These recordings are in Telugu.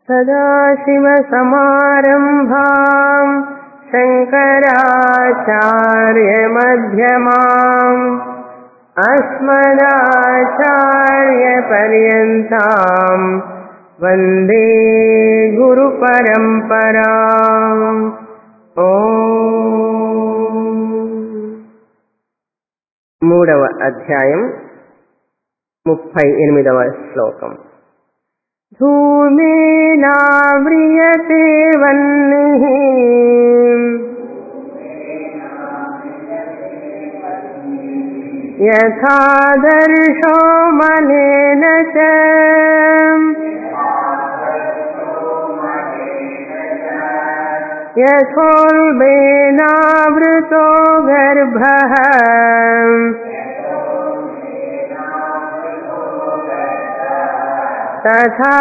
सदाशिवसमारम्भाम् शङ्कराचार्यमध्यमाम् अस्मदाचार्यपर्यन्ताम् वन्दे गुरुपरम्पराम् ఓ మూడవ అధ్యాయం ముప్పై ఎనిమిదవ శ్లోకం ధూమేనావ్రియతే వన్నిః యథాదర్శో మలేన చ యథోల్బేనావృతో గర్భः తథా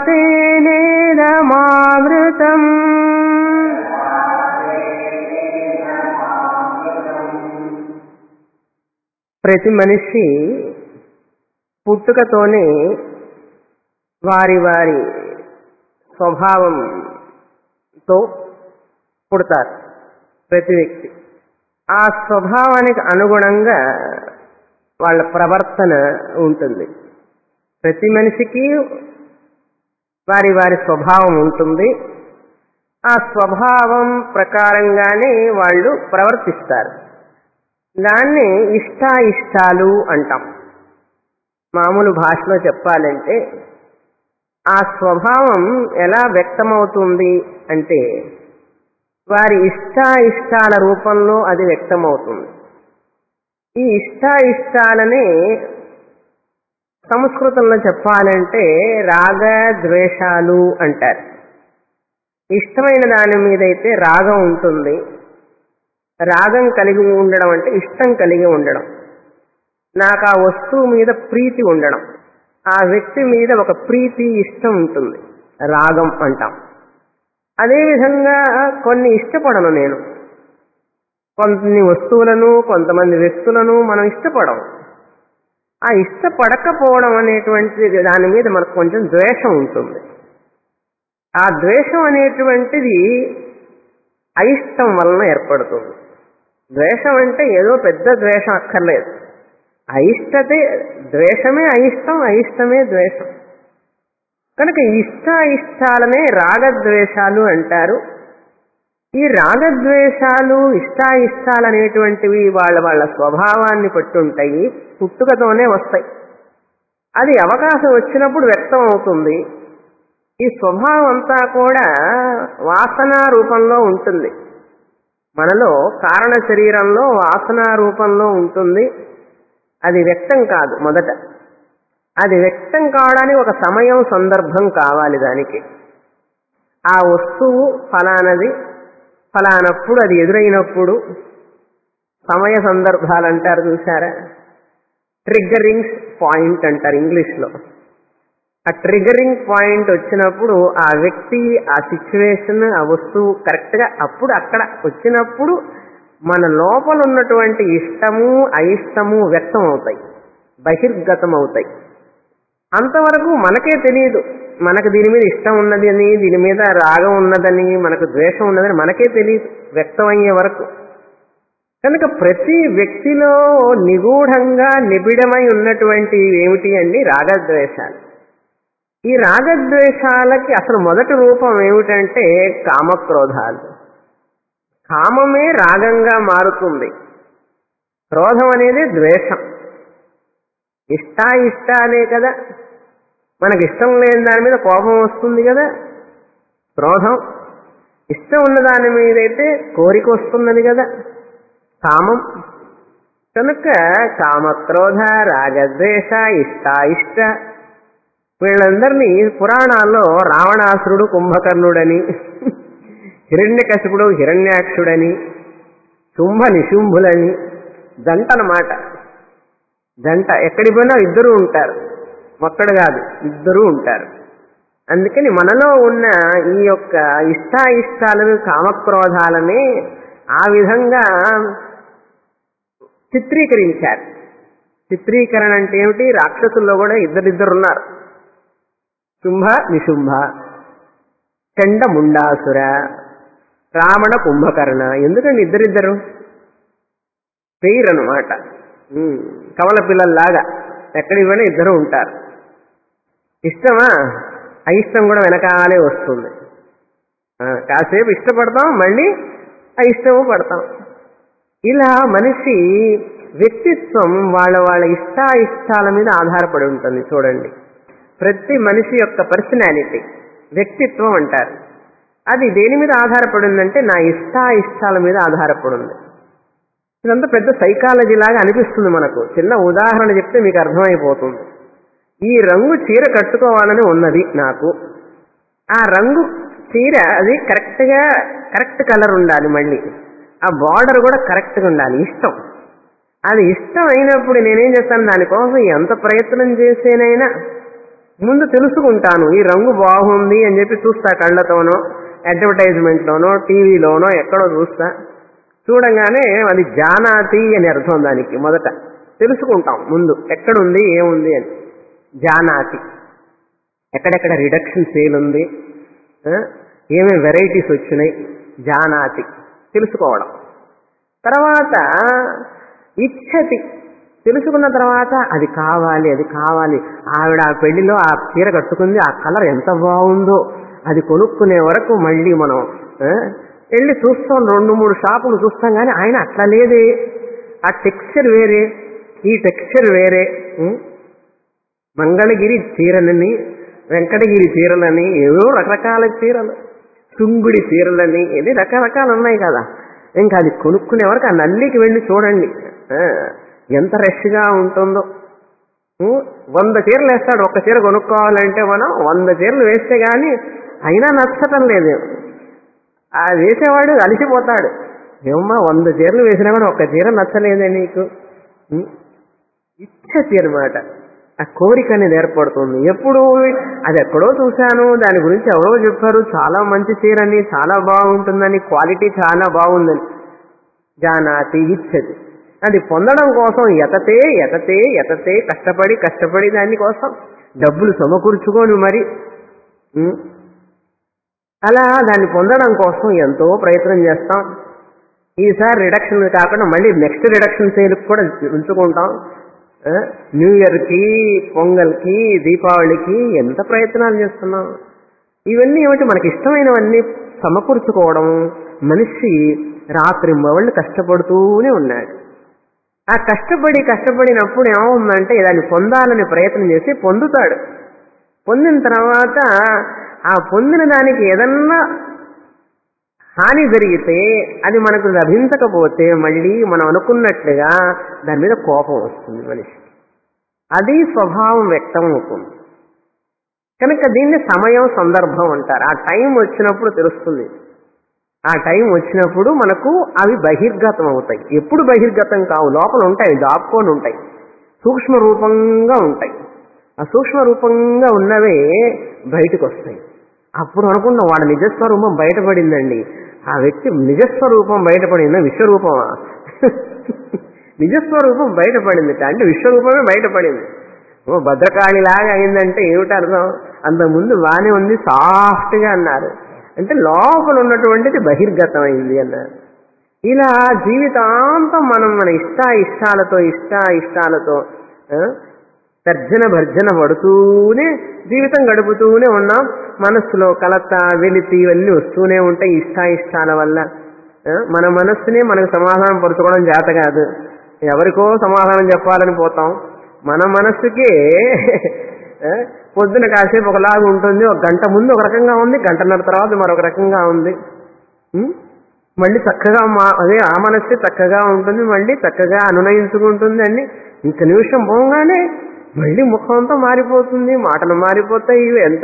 తేనేదమావృతम् ప్రతి మనిషి పుట్టుకతోనే వారి వారి స్వభావంతో పుడతారు ప్రతి వ్యక్తి ఆ స్వభావానికి అనుగుణంగా వాళ్ళ ప్రవర్తన ఉంటుంది ప్రతి మనిషికి వారి వారి స్వభావం ఉంటుంది ఆ స్వభావం ప్రకారంగానే వాళ్ళు ప్రవర్తిస్తారు దాన్ని ఇష్టాయిష్టాలు అంటాం మామూలు భాషలో చెప్పాలంటే ఆ స్వభావం ఎలా వ్యక్తమవుతుంది అంటే వారి ఇష్టాయిష్టాల రూపంలో అది వ్యక్తమవుతుంది ఈ ఇష్టాయిష్టాలని సంస్కృతంలో చెప్పాలంటే రాగ ద్వేషాలు అంటారు ఇష్టమైన దాని మీదైతే రాగం ఉంటుంది రాగం కలిగి ఉండడం అంటే ఇష్టం కలిగి ఉండడం నాకు ఆ వస్తువు మీద ప్రీతి ఉండడం ఆ వ్యక్తి మీద ఒక ప్రీతి ఇష్టం ఉంటుంది రాగం అంటాం అదేవిధంగా కొన్ని ఇష్టపడను నేను కొన్ని వస్తువులను కొంతమంది వ్యక్తులను మనం ఇష్టపడం ఆ ఇష్టపడకపోవడం అనేటువంటి దాని మీద మనకు కొంచెం ద్వేషం ఉంటుంది ఆ ద్వేషం అనేటువంటిది అయిష్టం వలన ఏర్పడుతుంది ద్వేషం అంటే ఏదో పెద్ద ద్వేషం అక్కర్లేదు అయిష్టతే ద్వేషమే అయిష్టం అయిష్టమే ద్వేషం కనుక ఇష్ట ఇష్టాలనే రాగద్వేషాలు అంటారు ఈ రాగద్వేషాలు ఇష్టాయిష్టాలు అనేటువంటివి వాళ్ళ వాళ్ళ స్వభావాన్ని పట్టుంటాయి పుట్టుకతోనే వస్తాయి అది అవకాశం వచ్చినప్పుడు వ్యక్తం అవుతుంది ఈ స్వభావం అంతా కూడా వాసన రూపంలో ఉంటుంది మనలో కారణ శరీరంలో వాసన రూపంలో ఉంటుంది అది వ్యక్తం కాదు మొదట అది వ్యక్తం కావడానికి ఒక సమయం సందర్భం కావాలి దానికి ఆ వస్తువు ఫలానది ఫలానప్పుడు అది ఎదురైనప్పుడు సమయ సందర్భాలు అంటారు చూసారా ట్రిగ్గరింగ్ పాయింట్ అంటారు ఇంగ్లీష్లో ఆ ట్రిగరింగ్ పాయింట్ వచ్చినప్పుడు ఆ వ్యక్తి ఆ సిచ్యువేషన్ ఆ వస్తువు కరెక్ట్గా అప్పుడు అక్కడ వచ్చినప్పుడు మన లోపల ఉన్నటువంటి ఇష్టము అయిష్టము వ్యక్తం అవుతాయి బహిర్గతం అవుతాయి అంతవరకు మనకే తెలియదు మనకు దీని మీద ఇష్టం ఉన్నదని దీని మీద రాగం ఉన్నదని మనకు ద్వేషం ఉన్నదని మనకే తెలియదు వ్యక్తమయ్యే వరకు కనుక ప్రతి వ్యక్తిలో నిగూఢంగా నిబిడమై ఉన్నటువంటి ఏమిటి అండి రాగద్వేషాలు ఈ రాగద్వేషాలకి అసలు మొదటి రూపం ఏమిటంటే కామక్రోధాలు కామమే రాగంగా మారుతుంది క్రోధం అనేది ద్వేషం ఇష్టాయిష్టాలే కదా మనకి ఇష్టం లేని దాని మీద కోపం వస్తుంది కదా క్రోధం ఇష్టం ఉన్న దాని మీదైతే కోరిక వస్తున్నది కదా కామం కనుక కామక్రోధ రాగద్వేష ఇష్టాయిష్ట వీళ్ళందరినీ పురాణాల్లో రావణాసురుడు కుంభకర్ణుడని హిరణ్యకశిపుడు హిరణ్యాక్షుడని శుంభ నిశుంభులని జంట అన్నమాట జంట ఎక్కడికి పోయినా ఇద్దరు ఉంటారు ఒక్కడు కాదు ఇద్దరూ ఉంటారు అందుకని మనలో ఉన్న ఈ యొక్క ఇష్టాయిష్టాలను కామక్రోధాలని ఆ విధంగా చిత్రీకరించారు చిత్రీకరణ అంటే ఏమిటి రాక్షసుల్లో కూడా ఇద్దరిద్దరు ఉన్నారు శుంభ నిశుంభ చండ ముండాసుర రావణ కుంభకర్ణ ఎందుకండి ఇద్దరిద్దరు పెయిర్ అనమాట కమల పిల్లల్లాగా ఎక్కడికి పోయినా ఇద్దరు ఉంటారు ఇష్టమా అయిష్టం కూడా వెనకాలే వస్తుంది ఆ, కాసేపు ఇష్టపడతాం మళ్ళీ అయిష్టము పడతాం ఇలా మనిషి వ్యక్తిత్వం వాళ్ళ వాళ్ళ ఇష్టాయిష్టాల మీద ఆధారపడి ఉంటుంది చూడండి ప్రతి మనిషి యొక్క పర్సనాలిటీ వ్యక్తిత్వం అంటారు అది దేని మీద ఆధారపడి ఉందంటే నా ఇష్టాయిష్టాల మీద ఆధారపడి ఉంది ఇదంతా పెద్ద సైకాలజీ లాగా అనిపిస్తుంది మనకు చిన్న ఉదాహరణ చెప్తే మీకు అర్థమైపోతుంది ఈ రంగు చీర కట్టుకోవాలని ఉన్నది నాకు ఆ రంగు చీర అది కరెక్ట్ గా కరెక్ట్ కలర్ ఉండాలి మళ్ళీ ఆ బార్డర్ కూడా కరెక్ట్ గా ఉండాలి ఇష్టం అది ఇష్టం అయినప్పుడు నేనేం చేస్తాను దానికోసం ఎంత ప్రయత్నం చేసేనైనా ముందు తెలుసుకుంటాను ఈ రంగు బాగుంది అని చెప్పి చూస్తా కళ్ళతోనో అడ్వర్టైజ్మెంట్లోనో టీవీలోనో ఎక్కడో చూస్తా చూడంగానే అది జానాతి అని అర్థం దానికి మొదట తెలుసుకుంటాం ముందు ఎక్కడుంది ఏముంది అని జానాతి ఎక్కడెక్కడ రిడక్షన్ సేల్ ఉంది ఆ, ఏమేమి వెరైటీస్ వచ్చినాయి జానాతి తెలుసుకోవడం తర్వాత ఇచ్చతి తెలుసుకున్న తర్వాత అది కావాలి అది కావాలి ఆవిడ ఆ పెళ్లిలో ఆ చీర కట్టుకుంది ఆ కలర్ ఎంత బాగుందో అది కొనుక్కునే వరకు మళ్ళీ మనం ఆ, వెళ్ళి చూస్తాం రెండు మూడు షాపులు చూస్తాం కానీ ఆయన అట్లా లేదే ఆ టెక్స్చర్ వేరే ఈ టెక్స్చర్ వేరే ఉం? మంగళగిరి చీరలని వెంకటగిరి చీరలని ఏవో రకరకాల చీరలు తుంగుడి చీరలని ఇది రకరకాలు ఉన్నాయి కదా ఇంకా అది కొనుక్కునే వరకు ఆ నల్లికి వెళ్ళి చూడండి ఆ, ఎంత రష్గా ఉంటుందో ఉం? వంద చీరలు వేస్తాడు ఒక్క చీర కొనుక్కోవాలంటే మనం వంద చీరలు వేస్తే గాని అయినా నచ్చటం లేదు ఆ వేసేవాడు అలిసిపోతాడు ఏమమ్మా వంద చీరలు వేసినా కూడా ఒక్క చీర నచ్చలేదే నీకు ఉం? ఇచ్చతి అనమాట ఆ కోరిక అనేది ఏర్పడుతుంది ఎప్పుడు అది ఎక్కడో చూశాను దాని గురించి ఎవరో చెప్పారు చాలా మంచి చీరని చాలా బాగుంటుందని క్వాలిటీ చాలా బాగుందని జానాతి ఇచ్చది అది పొందడం కోసం ఎతతే ఎతతే ఎతతే కష్టపడి కష్టపడి దాని కోసం డబ్బులు సమకూర్చుకొని మరి ఉం? అలా దాన్ని పొందడం కోసం ఎంతో ప్రయత్నం చేస్తాం ఈసారి రిడక్షన్ కాకుండా మళ్ళీ నెక్స్ట్ రిడక్షన్ సేల్కి కూడా ఉంచుకుంటాం ఆ, న్యూ ఇయర్కి పొంగల్కి దీపావళికి ఎంత ప్రయత్నాలు చేస్తున్నాం ఇవన్నీ ఏమిటి మనకి ఇష్టమైనవన్నీ సమకూర్చుకోవడం మనిషి రాత్రి మొవళ్ళు కష్టపడుతూనే ఉన్నాడు ఆ కష్టపడి కష్టపడినప్పుడు ఏమవుతుందంటే దాన్ని పొందాలని ప్రయత్నం చేసి పొందుతాడు పొందిన తర్వాత ఆ పొందిన దానికి ఏదన్నా హాని జరిగితే అది మనకు లభించకపోతే మళ్ళీ మనం అనుకున్నట్లుగా దాని మీద కోపం వస్తుంది మనిషి అది స్వభావం వ్యక్తం అవుతుంది కనుక దీన్ని సమయం సందర్భం అంటారు ఆ టైం వచ్చినప్పుడు తెలుస్తుంది ఆ టైం వచ్చినప్పుడు మనకు అవి బహిర్గతం అవుతాయి ఎప్పుడు బహిర్గతం కావు లోపల ఉంటాయి దాపుకొని ఉంటాయి సూక్ష్మ రూపంగా ఉంటాయి ఆ సూక్ష్మ రూపంగా ఉన్నవే బయటకు వస్తాయి అప్పుడు అనుకున్నాం వాడి నిజస్వరూపం బయటపడిందండి ఆ వ్యక్తి నిజస్వరూపం బయటపడిందా విశ్వరూపమా నిజస్వరూపం బయటపడింది అంటే విశ్వరూపమే బయటపడింది ఓ భద్రకాళిలాగా అయిందంటే ఏమిటి అర్థం అంతకుముందు బాగానే ఉంది సాఫ్ట్గా అన్నారు అంటే లోపల ఉన్నటువంటిది బహిర్గతమైంది అన్నారు ఇలా జీవితాంతం మనం మన ఇష్ట ఇష్టాలతో ఇష్ట ఇష్టాలతో ఆ, తర్జన భర్జన పడుతూనే జీవితం గడుపుతూనే ఉన్నాం మనస్సులో కలత వెలితి ఇవన్నీ వస్తూనే ఉంటాయి ఇష్ట ఇష్టాల వల్ల ఆ, మన మనస్సునే మనకు సమాధానం పరుచుకోవడం చేత కాదు ఎవరికో సమాధానం చెప్పాలని పోతాం మన మనస్సుకే ఆ, పొద్దున కాసేపు ఒకలాగా ఉంటుంది ఒక గంట ముందు ఒక రకంగా ఉంది గంటన్నర తర్వాత మరొక రకంగా ఉంది ఉం? మళ్ళీ చక్కగా మా అదే ఆ మనస్సే చక్కగా ఉంటుంది మళ్ళీ చక్కగా అనునయించుకుంటుంది అని ఇంక నిమిషం పోగానే మళ్ళీ ముఖం అంతా మారిపోతుంది మాటలు మారిపోతాయి ఇవి ఎంత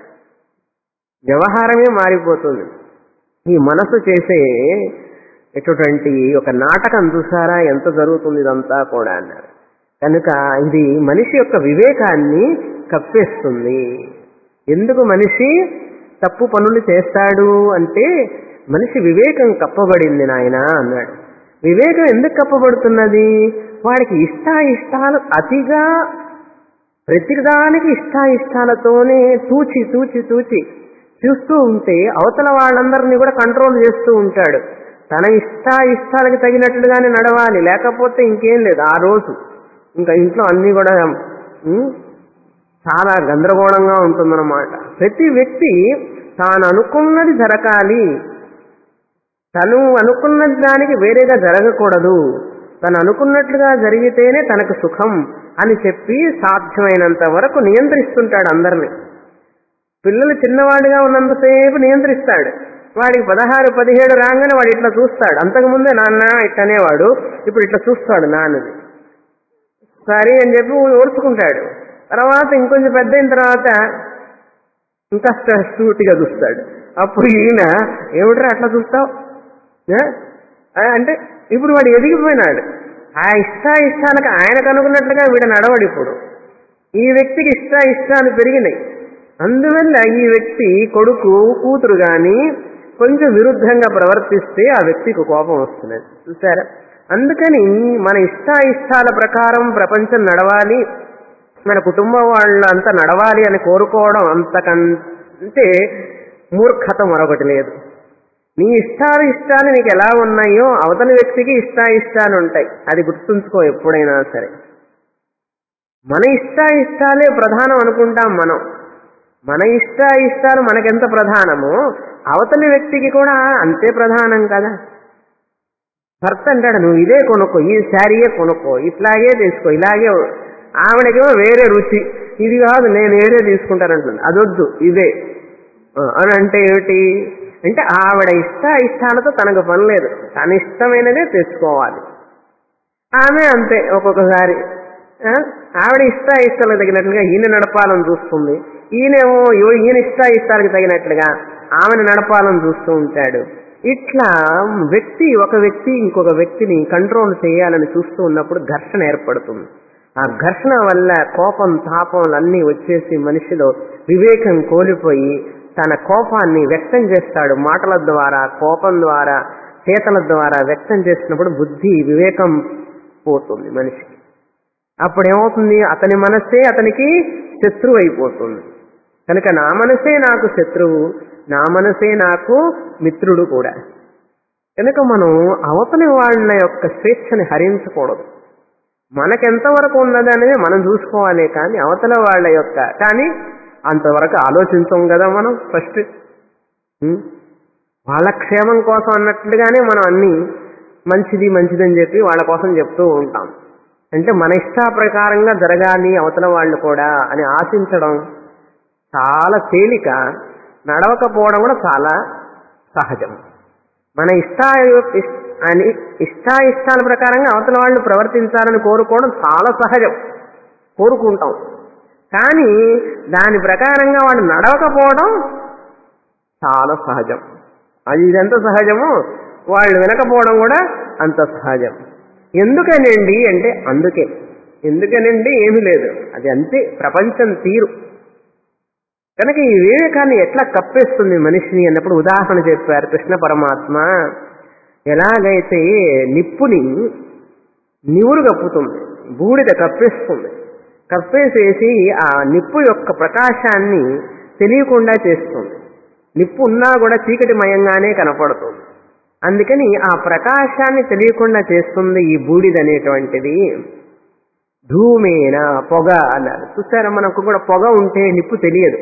వ్యవహారమే మారిపోతుంది ఈ మనసు చేసే ఎటువంటి ఒక నాటకం చూసారా ఎంత జరుగుతుంది ఇదంతా కూడా అన్నారు కనుక ఇది మనిషి యొక్క వివేకాన్ని కప్పేస్తుంది ఎందుకు మనిషి తప్పు పనులు చేస్తాడు అంటే మనిషి వివేకం కప్పబడింది నాయన అన్నాడు వివేకం ఎందుకు కప్పబడుతున్నది వాడికి ఇష్టాయిష్టాలు అతిగా ప్రతిదానికి ఇష్టాయిష్టాలతోనే తూచి తూచి తూచి చూస్తూ ఉంటే అవతల వాళ్ళందరినీ కూడా కంట్రోల్ చేస్తూ ఉంటాడు తన ఇష్ట ఇష్టాలకు తగినట్లుగానే నడవాలి లేకపోతే ఇంకేం లేదు ఆ రోజు ఇంకా ఇంట్లో అన్ని కూడా ఉమ్, చాలా గందరగోళంగా ఉంటుందన్నమాట ప్రతి వ్యక్తి తాను అనుకున్నది జరగాలి తను అనుకున్న దానికి వేరేగా జరగకూడదు తను అనుకున్నట్లుగా జరిగితేనే తనకు సుఖం అని చెప్పి సాధ్యమైనంత వరకు నియంత్రిస్తుంటాడు అందరిని పిల్లలు చిన్నవాడిగా ఉన్నంతసేపు నియంత్రిస్తాడు వాడికి పదహారు పదిహేడు రాగానే వాడు ఇట్లా చూస్తాడు అంతకుముందే నాన్న ఇట్లనేవాడు ఇప్పుడు ఇట్లా చూస్తాడు నాన్నది సరే అని చెప్పి ఓర్చుకుంటాడు తర్వాత ఇంకొంచెం పెద్ద అయిన తర్వాత ఇంకా సూటిగా చూస్తాడు అప్పుడు ఈయన ఏమిట్రా అట్లా చూస్తావు ఏ? ఆ, అంటే ఇప్పుడు వాడు ఎదిగిపోయినాడు ఆ ఇష్ట ఇష్టాలకు ఆయనకు అనుకున్నట్లుగా వీడు నడవడు ఇప్పుడు ఈ వ్యక్తికి ఇష్ట ఇష్టాలు పెరిగినాయి అందువల్ల ఈ వ్యక్తి కొడుకు కూతురు గాని కొంచెం విరుద్ధంగా ప్రవర్తిస్తే ఆ వ్యక్తికి కోపం వస్తున్నది చూసారా అందుకని మన ఇష్ట ఇష్టాల ప్రకారం ప్రపంచం నడవాలి మన కుటుంబం వాళ్ళంతా నడవాలి అని కోరుకోవడం అంతకంటే మూర్ఖత మరొకటి లేదు నీ ఇష్టాలు ఇష్టాలు నీకు ఎలా ఉన్నాయో అవతలి వ్యక్తికి ఇష్ట ఇష్టాలు ఉంటాయి అది గుర్తుంచుకో ఎప్పుడైనా సరే మన ఇష్ట ఇష్టాలే ప్రధానం అనుకుంటాం మనం మన ఇష్ట ఇష్టాలు మనకెంత ప్రధానమో అవతలి వ్యక్తికి కూడా అంతే ప్రధానం కదా భర్త అంటాడు నువ్వు ఇదే కొనుక్కో ఈ శారీయే కొనుక్కో ఇట్లాగే తీసుకో ఇలాగే ఆవిడకేమో వేరే రుచి ఇది కాదు నేను వేరే తీసుకుంటానంటుంది అదొద్దు ఇదే ఆ, అని అంటే ఏమిటి అంటే ఆవిడ ఇష్ట ఇష్టాలతో తనకు పని లేదు తన ఇష్టమైనదే తెచ్చుకోవాలి ఆమె అంతే ఒక్కొక్కసారి ఆ, ఆవిడ ఇష్ట ఇష్టాలకు తగినట్లుగా ఈయన నడపాలని చూస్తుంది ఈయనేమో ఇగో ఈయన ఇష్ట ఇష్టాలకు తగినట్లుగా ఆమెను నడపాలని చూస్తూ ఉంటాడు ఇట్లా వ్యక్తి ఒక వ్యక్తి ఇంకొక వ్యక్తిని కంట్రోల్ చేయాలని చూస్తూ ఉన్నప్పుడు ఘర్షణ ఏర్పడుతుంది ఆ ఘర్షణ వల్ల కోపం తాపం అన్నీ వచ్చేసి మనిషిలో వివేకం కోల్పోయి తన కోపాన్ని వ్యక్తం చేస్తాడు మాటల ద్వారా కోపం ద్వారా చేతల ద్వారా వ్యక్తం చేసినప్పుడు బుద్ధి వివేకం పోతుంది మనిషికి అప్పుడేమవుతుంది అతని మనస్సే అతనికి శత్రువు అయిపోతుంది కనుక నా మనసే నాకు శత్రువు నా మనసే నాకు మిత్రుడు కూడా కనుక మనం అవతలి వాళ్ళ యొక్క స్వేచ్ఛని హరించకూడదు మనకెంతవరకు ఉన్నది అనేది మనం చూసుకోవాలి కానీ అవతల వాళ్ళ యొక్క కానీ అంతవరకు ఆలోచించం కదా మనం ఫస్ట్ ఉం? వాళ్ళ క్షేమం కోసం అన్నట్లుగానే మనం అన్ని మంచిది మంచిదని చెప్పి వాళ్ళ కోసం చెప్తూ ఉంటాం అంటే మన ఇష్ట ప్రకారంగా జరగాలి అవతల వాళ్ళు కూడా అని ఆశించడం చాలా తేలిక నడవకపోవడం కూడా చాలా సహజం మన ఇష్ట ఇష్- అని ఇష్టాయిష్టాల ప్రకారంగా అవతల వాళ్ళు ప్రవర్తించాలని కోరుకోవడం చాలా సహజం కోరుకుంటాం కానీ దాని ప్రకారంగా వాడు నడవకపోవడం చాలా సహజం అది ఇదెంత సహజమో వాళ్ళు వినకపోవడం కూడా అంత సహజం ఎందుకనండి అంటే అందుకే ఎందుకనండి ఏమీ లేదు అది అంతే ప్రపంచం తీరు కనుక ఈ వివేకాన్ని ఎట్లా కప్పేస్తుంది మనిషిని అన్నప్పుడు ఉదాహరణ చెప్పారు కృష్ణ పరమాత్మ ఎలాగైతే నిప్పుని నివురు కప్పుతుంది బూడిద కప్పేస్తుంది కప్పేసేసి ఆ నిప్పు యొక్క ప్రకాశాన్ని తెలియకుండా చేస్తుంది నిప్పు ఉన్నా కూడా చీకటిమయంగానే కనపడుతుంది అందుకని ఆ ప్రకాశాన్ని తెలియకుండా చేస్తుంది ఈ బూడిద అనేటువంటిది ధూమేన పొగ అన్నారు చూసారా మనకు కూడా పొగ ఉంటే నిప్పు తెలియదు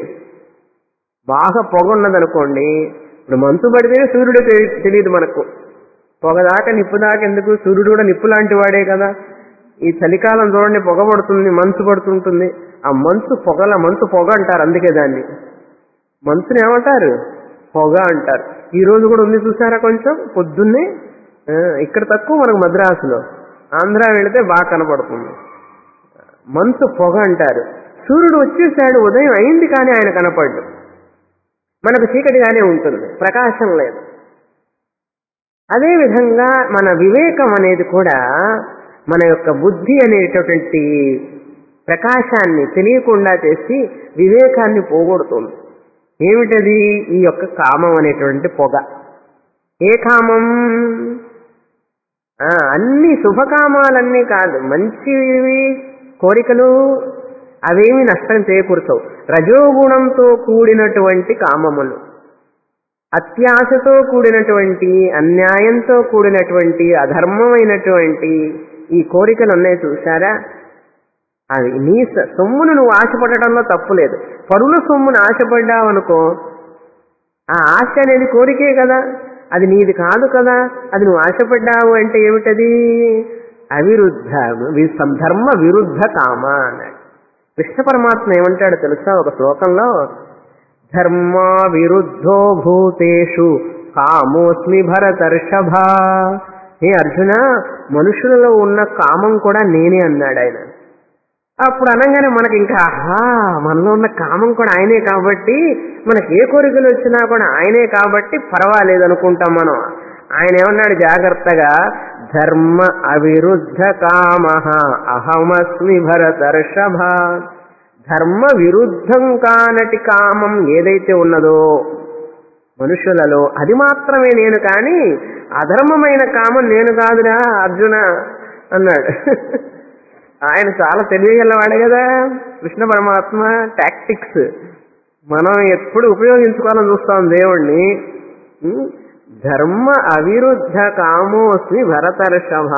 బాగా పొగ ఉన్నదనుకోండి ఇప్పుడు మంచు పడితేనే సూర్యుడు తెలి- తెలియదు మనకు పొగ దాకా నిప్పు దాకా ఎందుకు సూర్యుడు కూడా నిప్పు లాంటి వాడే కదా ఈ చలికాలం చూడండి పొగ పడుతుంది మంచు పడుతుంటుంది ఆ మంచు పొగల మంచు పొగ అంటారు అందుకే దాన్ని మంచుని ఏమంటారు పొగ అంటారు ఈ రోజు కూడా ఉంది చూసారా కొంచెం పొద్దున్నే ఆ, ఇక్కడ తక్కువ మనకు మద్రాసులో ఆంధ్ర వెళితే బాగా కనపడుతుంది మంచు పొగ అంటారు సూర్యుడు వచ్చేసాడు ఉదయం అయింది కానీ ఆయన కనపడ్డు మనకు చీకటిగానే ఉంటుంది ప్రకాశం లేదు అదేవిధంగా మన వివేకం అనేది కూడా మన యొక్క బుద్ధి అనేటటువంటి ప్రకాశాన్ని తెలియకుండా చేసి వివేకాన్ని పోగొడుతుంది ఏమిటది ఈ యొక్క కామం అనేటువంటి పొగ ఏ కామం ఆ, అన్ని శుభకామాలన్నీ కాదు మంచివి కోరికలు అవేమి నష్టం చేకూర్చవు రజోగుణంతో కూడినటువంటి కామములు అత్యాశతో కూడినటువంటి అన్యాయంతో కూడినటువంటి అధర్మమైనటువంటి ఈ కోరికలు ఉన్నాయి చూసారా అది నీ స- సొమ్మును నువ్వు ఆశపడటంలో తప్పు లేదు పరుల సొమ్మును ఆశపడ్డావనుకో ఆ ఆశ అనేది కోరికే కదా అది నీది కాదు కదా అది నువ్వు ఆశపడ్డావు అంటే ఏమిటది అవిరుద్ధ వి- ధర్మ విరుద్ధ కామ అన్నాడు కృష్ణ పరమాత్మ ఏమంటాడు తెలుసా ఒక శ్లోకంలో ధర్మ విరుద్ధో భూతేషు కామోస్మి భరతర్షభ హే అర్జున మనుషులలో ఉన్న కామం కూడా నేనే అన్నాడు ఆయన అప్పుడు అనగానే మనకి ఇంకా ఆహా మనలో ఉన్న కామం కూడా ఆయనే కాబట్టి మనకి ఏ కోరికలు వచ్చినా కూడా ఆయనే కాబట్టి పర్వాలేదు అనుకుంటాం మనం ఆయన ఏమన్నాడు జాగ్రత్తగా ధర్మ అవిరుద్ధ కామ అహమస్మి భరతర్షభ ధర్మ విరుద్ధం కానటి కామం ఏదైతే ఉన్నదో మనుషులలో అది మాత్రమే నేను కానీ అధర్మమైన కామం నేను కాదురా అర్జున అన్నాడు ఆయన చాలా తెలియగలవాడే కదా కృష్ణ పరమాత్మ టాక్టిక్స్ మనం ఎప్పుడు ఉపయోగించుకోవాలని చూస్తాం దేవుణ్ణి ఉం? ధర్మ అవిరుద్ధ కామోస్మి భరతర్షభ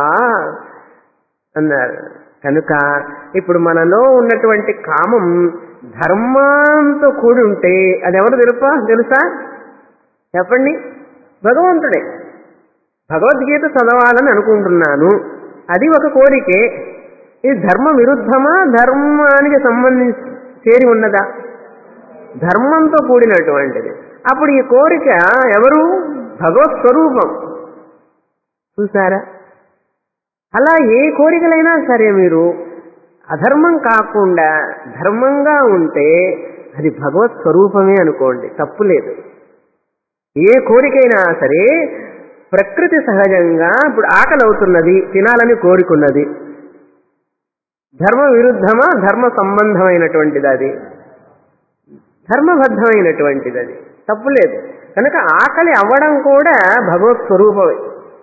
అన్నారు కనుక ఇప్పుడు మనలో ఉన్నటువంటి కామం ధర్మంతో కూడి ఉంటే అది ఎవరు తెలుపా తెలుసా చెప్పండి భగవంతుడే భగవద్గీత చదవాలని అనుకుంటున్నాను అది ఒక కోరికే ఇది ధర్మ విరుద్ధమా ధర్మానికి సంబంధించి చేరి ఉన్నదా ధర్మంతో కూడినటువంటిది అప్పుడు ఈ కోరిక ఎవరు భగవత్ స్వరూపం చూసారా అలా ఏ కోరికలైనా సరే మీరు అధర్మం కాకుండా ధర్మంగా ఉంటే అది భగవత్ స్వరూపమే అనుకోండి తప్పు లేదు ఏ కోరికైనా సరే ప్రకృతి సహజంగా ఇప్పుడు ఆకలి అవుతున్నది తినాలని కోరికున్నది ధర్మ విరుద్ధమా ధర్మ సంబంధమైనటువంటిది అది ధర్మబద్ధమైనటువంటిది అది తప్పులేదు కనుక ఆకలి అవ్వడం కూడా భగవత్ స్వరూపమే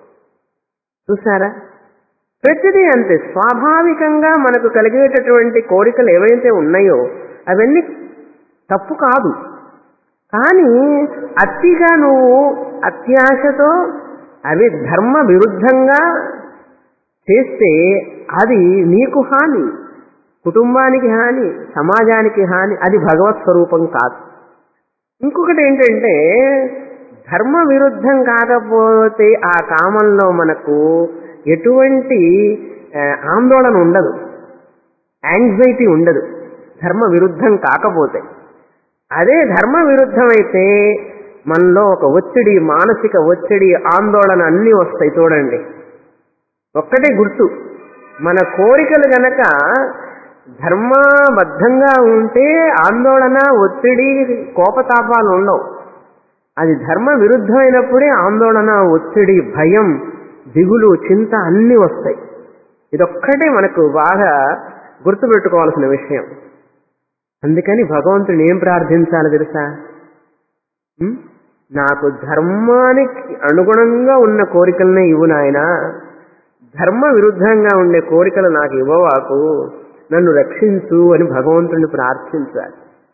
చూసారా ప్రతిదీ అంతే స్వాభావికంగా మనకు కలిగేటటువంటి కోరికలు ఏవైతే ఉన్నాయో అవన్నీ తప్పు కాదు కానీ అతిగా నువ్వు అత్యాశతో అవి ధర్మ విరుద్ధంగా చేస్తే అది నీకు హాని కుటుంబానికి హాని సమాజానికి హాని అది భగవత్ స్వరూపం కాదు ఇంకొకటి ఏంటంటే ధర్మ విరుద్ధం కాకపోతే ఆ కామంలో మనకు ఎటువంటి ఆ, ఆందోళన ఉండదు యాంగ్జైటీ ఉండదు ధర్మ విరుద్ధం కాకపోతే అదే ధర్మ విరుద్ధమైతే మనలో ఒక ఒత్తిడి మానసిక ఒత్తిడి ఆందోళన అన్నీ వస్తాయి చూడండి ఒక్కటే గుర్తు మన కోరికలు గనక ధర్మబద్ధంగా ఉంటే ఆందోళన ఒత్తిడి కోపతాపాలు ఉండవు అది ధర్మ విరుద్ధమైనప్పుడే ఆందోళన ఒత్తిడి భయం దిగులు చింత అన్నీ వస్తాయి ఇదొక్కటే మనకు బాగా గుర్తుపెట్టుకోవాల్సిన విషయం అందుకని భగవంతుని ఏం ప్రార్థించాలి తెలుసా ఉం? నాకు ధర్మానికి అనుగుణంగా ఉన్న కోరికలనే ఇవ్వు నాయనా ధర్మ విరుద్ధంగా ఉండే కోరికలు నాకు ఇవ్వవాకు నన్ను రక్షించు అని భగవంతుని ప్రార్థించాలి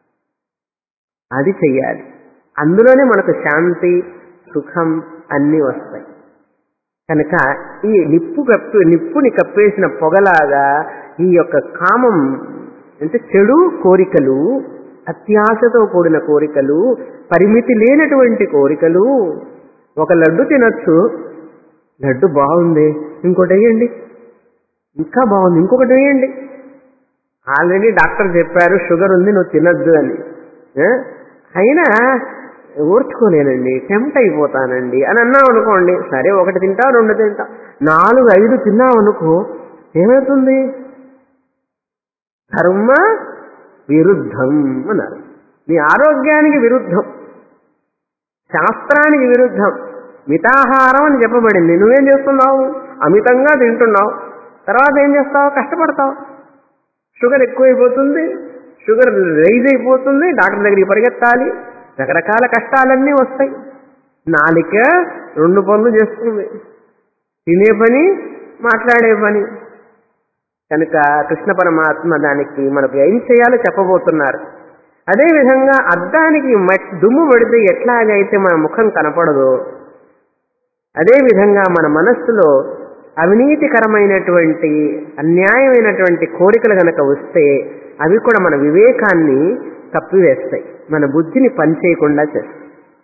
అది చెయ్యాలి అందులోనే మనకు శాంతి సుఖం అన్నీ వస్తాయి కనుక ఈ నిప్పు కప్పి నిప్పుని కప్పేసిన పొగలాగా ఈ యొక్క కామం అంటే చెడు కోరికలు అత్యాశతో కూడిన కోరికలు పరిమితి లేనటువంటి కోరికలు ఒక లడ్డు తినొచ్చు లడ్డు బాగుంది ఇంకోటి వేయండి ఇంకా బాగుంది ఇంకొకటి వేయండి ఆల్రెడీ డాక్టర్ చెప్పారు షుగర్ ఉంది నువ్వు తినద్దు అని ఆ? అయినా ఓర్చుకోలేనండి టెంప్ట్ అయిపోతానండి అని అన్నావు అనుకోండి సరే ఒకటి తింటావు రెండు తింటావు నాలుగు ఐదు తిన్నావు అనుకో ఏమవుతుంది ధర్మ విరుద్ధం అన్నారు నీ ఆరోగ్యానికి విరుద్ధం శాస్త్రానికి విరుద్ధం మితాహారం అని చెప్పబడింది నువ్వేం చేస్తున్నావు అమితంగా తింటున్నావు తర్వాత ఏం చేస్తావు కష్టపడతావు షుగర్ ఎక్కువైపోతుంది షుగర్ రైజ్ అయిపోతుంది డాక్టర్ దగ్గరికి పరిగెత్తాలి రకరకాల కష్టాలన్నీ వస్తాయి నాలిక రెండు పనులు చేస్తుంది తినే పని మాట్లాడే పని కనుక కృష్ణ పరమాత్మ దానికి మనకు ఏం చేయాలో చెప్పబోతున్నారు అదేవిధంగా అద్దానికి మట్ దుమ్ము పడితే ఎట్లాగైతే మన ముఖం కనపడదో అదేవిధంగా మన మనస్సులో అవినీతికరమైనటువంటి అన్యాయమైనటువంటి కోరికలు గనక వస్తే అవి కూడా మన వివేకాన్ని కప్పివేస్తాయి మన బుద్ధిని పనిచేయకుండా చేస్తాయి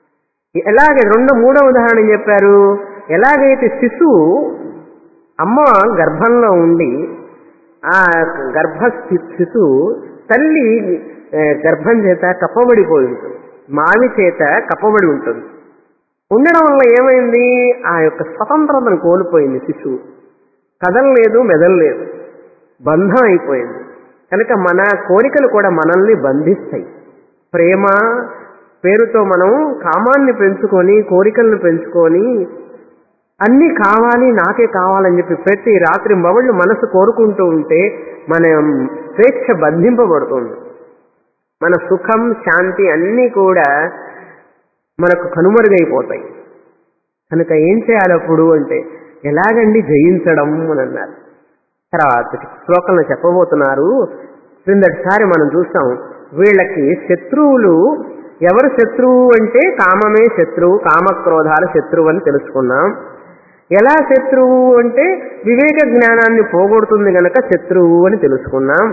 ఎలాగే రెండో మూడో ఉదాహరణ చెప్పారు ఎలాగైతే శిశువు అమ్మ గర్భంలో ఉండి ఆ గర్భ శిశువు తల్లి ఆ, గర్భం చేత కప్పబడిపోయి ఉంటుంది మావి చేత కప్పబడి ఉంటుంది ఉండడం వల్ల ఏమైంది ఆ యొక్క స్వతంత్రతను కోల్పోయింది శిశువు కదలలేదు మెదలలేదు బంధం అయిపోయింది కనుక మన కోరికలు కూడా మనల్ని బంధిస్తాయి ప్రేమ పేరుతో మనం కామాన్ని పెంచుకొని కోరికలను పెంచుకొని అన్నీ కావాలి నాకే కావాలని చెప్పి ప్రతి రాత్రి మవళ్ళు మనసు కోరుకుంటూ ఉంటే మన స్వేచ్ఛ బంధింపబడుతుంది మన సుఖం శాంతి అన్నీ కూడా మనకు కనుమరుగైపోతాయి కనుక ఏం చేయాలి అప్పుడు అంటే ఎలాగండి జయించడం అని అన్నారు తర్వాత శ్లోకంలో చెప్పబోతున్నారు క్రిందటిసారి మనం చూస్తాం వీళ్ళకి శత్రువులు ఎవరు శత్రువు అంటే కామమే శత్రువు కామక్రోధాల శత్రువు అని తెలుసుకున్నాం ఎలా శత్రువు అంటే వివేక జ్ఞానాన్ని పోగొడుతుంది గనక శత్రువు అని తెలుసుకున్నాం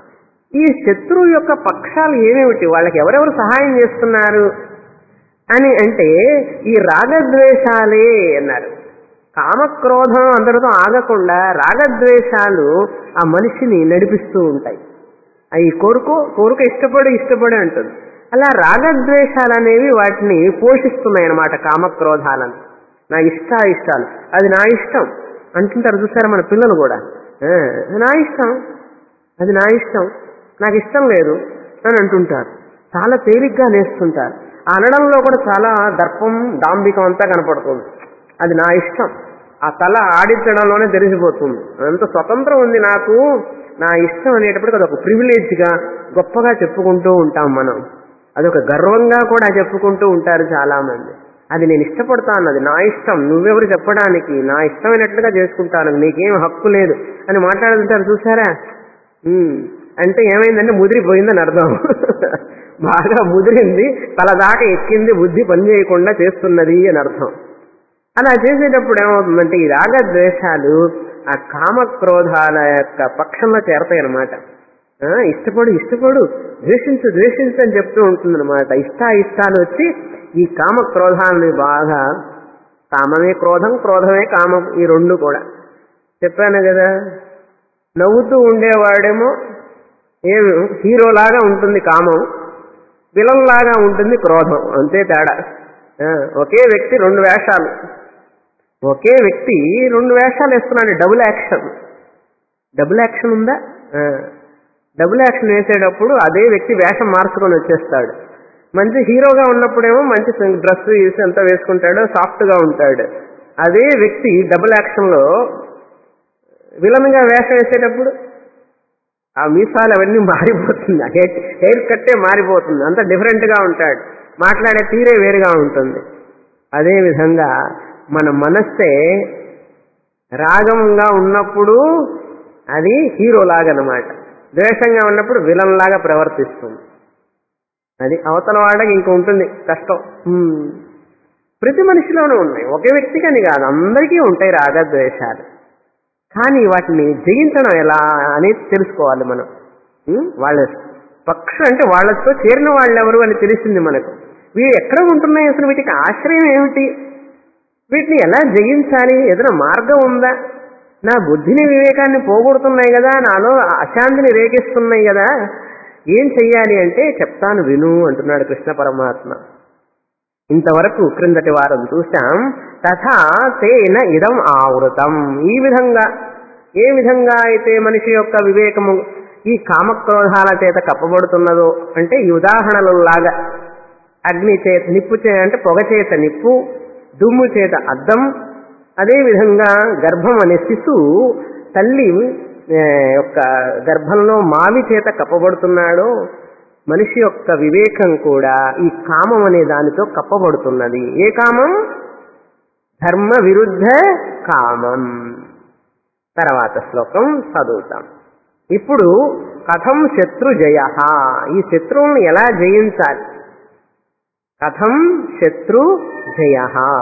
ఈ శత్రువు యొక్క పక్షాలు ఏమేమిటి వాళ్ళకి ఎవరెవరు సహాయం చేస్తున్నారు అని అంటే ఈ రాగద్వేషాలే అన్నారు కామక్రోధం అందరితో ఆగకుండా రాగద్వేషాలు ఆ మనిషిని నడిపిస్తూ ఉంటాయి అవి కోరుకో కోరుక ఇష్టపడి ఇష్టపడి అంటుంది అలా రాగద్వేషాలు అనేవి వాటిని పోషిస్తున్నాయి అన్నమాట కామక్రోధాలను నా ఇష్ట ఇష్టాలు అది నా ఇష్టం అంటుంటారు చూసారా మన పిల్లలు కూడా ఆ, నా ఇష్టం అది నా ఇష్టం నాకు ఇష్టం లేదు అని అంటుంటారు చాలా తేలిగ్గా నేస్తుంటారు ఆ అనడంలో కూడా చాలా దర్పం దాంభికం అంతా కనపడుతుంది అది నా ఇష్టం ఆ తల ఆడించడంలోనే తెలిసిపోతుంది అంత స్వతంత్రం ఉంది నాకు నా ఇష్టం అనేటప్పటికి అదొక ప్రివిలేజ్గా గొప్పగా చెప్పుకుంటూ ఉంటాం మనం అదొక గర్వంగా కూడా చెప్పుకుంటూ ఉంటారు చాలా మంది అది నేను ఇష్టపడతాను అది నా ఇష్టం నువ్వెవరు చెప్పడానికి నా ఇష్టమైనట్లుగా చేసుకుంటాను నీకేం హక్కు లేదు అని మాట్లాడుతుంటారు చూసారా ఉమ్, అంటే ఏమైందంటే ముదిరిపోయిందని అర్థం బాగా ముదిరింది తల దాకా ఎక్కింది బుద్ధి పని చేయకుండా చేస్తున్నది అని అర్థం అలా చేసేటప్పుడు ఏమవుతుందంటే ఈ రాగద్వేషాలు ఆ కామక్రోధాల యొక్క పక్షంలో చేరతాయి అన్నమాట ఆ, ఇష్టపడు ఇష్టపడు ద్వేషించు ద్వేషించు అని చెప్తూ ఉంటుంది అనమాట ఇష్ట ఇష్టాలు వచ్చి ఈ కామక్రోధాలని బాగా కామమే క్రోధం క్రోధమే కామం ఈ రెండు కూడా చెప్పాను కదా నవ్వుతూ ఉండేవాడేమో ఏ హీరోలాగా ఉంటుంది కామం విలన్లాగా ఉంటుంది క్రోధం అంతే తేడా ఆ, ఒకే వ్యక్తి రెండు వేషాలు ఒకే వ్యక్తి రెండు వేషాలు వేస్తున్నాడు డబుల్ యాక్షన్ డబుల్ యాక్షన్ ఉందా ఆ, డబుల్ యాక్షన్ వేసేటప్పుడు అదే వ్యక్తి వేషం మార్చుకొని వచ్చేస్తాడు మంచి హీరోగా ఉన్నప్పుడేమో మంచి డ్రెస్ వేసి అంతా వేసుకుంటాడు సాఫ్ట్గా ఉంటాడు అదే వ్యక్తి డబుల్ యాక్షన్లో విలన్గా వేషం వేసేటప్పుడు ఆ మీసాలు అవన్నీ మారిపోతుంది ఆ హెయిర్ హెయిర్ కట్టే మారిపోతుంది అంత డిఫరెంట్గా ఉంటాడు మాట్లాడే తీరే వేరుగా ఉంటుంది అదే విధంగా మన మనస్సే రాగంగా ఉన్నప్పుడు అది హీరో లాగనమాట ద్వేషంగా ఉన్నప్పుడు విలన్ లాగా ప్రవర్తిస్తుంది అది అవతల వాళ్ళకి ఇంక ఉంటుంది కష్టం హ్మ్. ప్రతి మనిషిలోనూ ఉన్నాయి ఒకే వ్యక్తికని కాదు అందరికీ ఉంటాయి రాగద్వేషాలు కానీ వాటిని జయించడం ఎలా అనేది తెలుసుకోవాలి మనం ఉం? వాళ్ళ పక్ష అంటే వాళ్ళతో చేరిన వాళ్ళు ఎవరు అని తెలిసింది మనకు వీరు ఎక్కడ ఉంటున్నాయి అసలు వీటికి ఆశ్రయం ఏమిటి వీటిని ఎలా జయించాలి ఏదైనా మార్గం ఉందా నా బుద్ధిని వివేకాన్ని పోగొడుతున్నాయి కదా నాలో అశాంతిని రేగిస్తున్నాయి కదా ఏం చెయ్యాలి అంటే చెప్తాను విను అంటున్నాడు కృష్ణ పరమాత్మ ఇంతవరకు క్రిందటి వారం చూశాం తథా తేన ఇదం ఆవృతం ఈ విధంగా ఏ విధంగా అయితే మనిషి యొక్క వివేకము ఈ కామక్రోధాల చేత కప్పబడుతున్నదో అంటే ఈ ఉదాహరణలలాగా అగ్ని చేత నిప్పు చే అంటే పొగ చేత నిప్పు దుమ్ము చేత అద్దం అదేవిధంగా గర్భం అనే శిశువు తల్లి ఏ, యొక్క గర్భంలో మావి చేత కప్పబడుతున్నాడో మనిషి యొక్క వివేకం కూడా ఈ కామం అనే దానితో కప్పబడుతున్నది ఏ కామం ధర్మ విరుద్ధ కామం తర్వాత శ్లోకం చదువుతాం ఇప్పుడు కథం శత్రు జయ ఈ శత్రువుని ఎలా జయించాలి కథం శత్రు జయ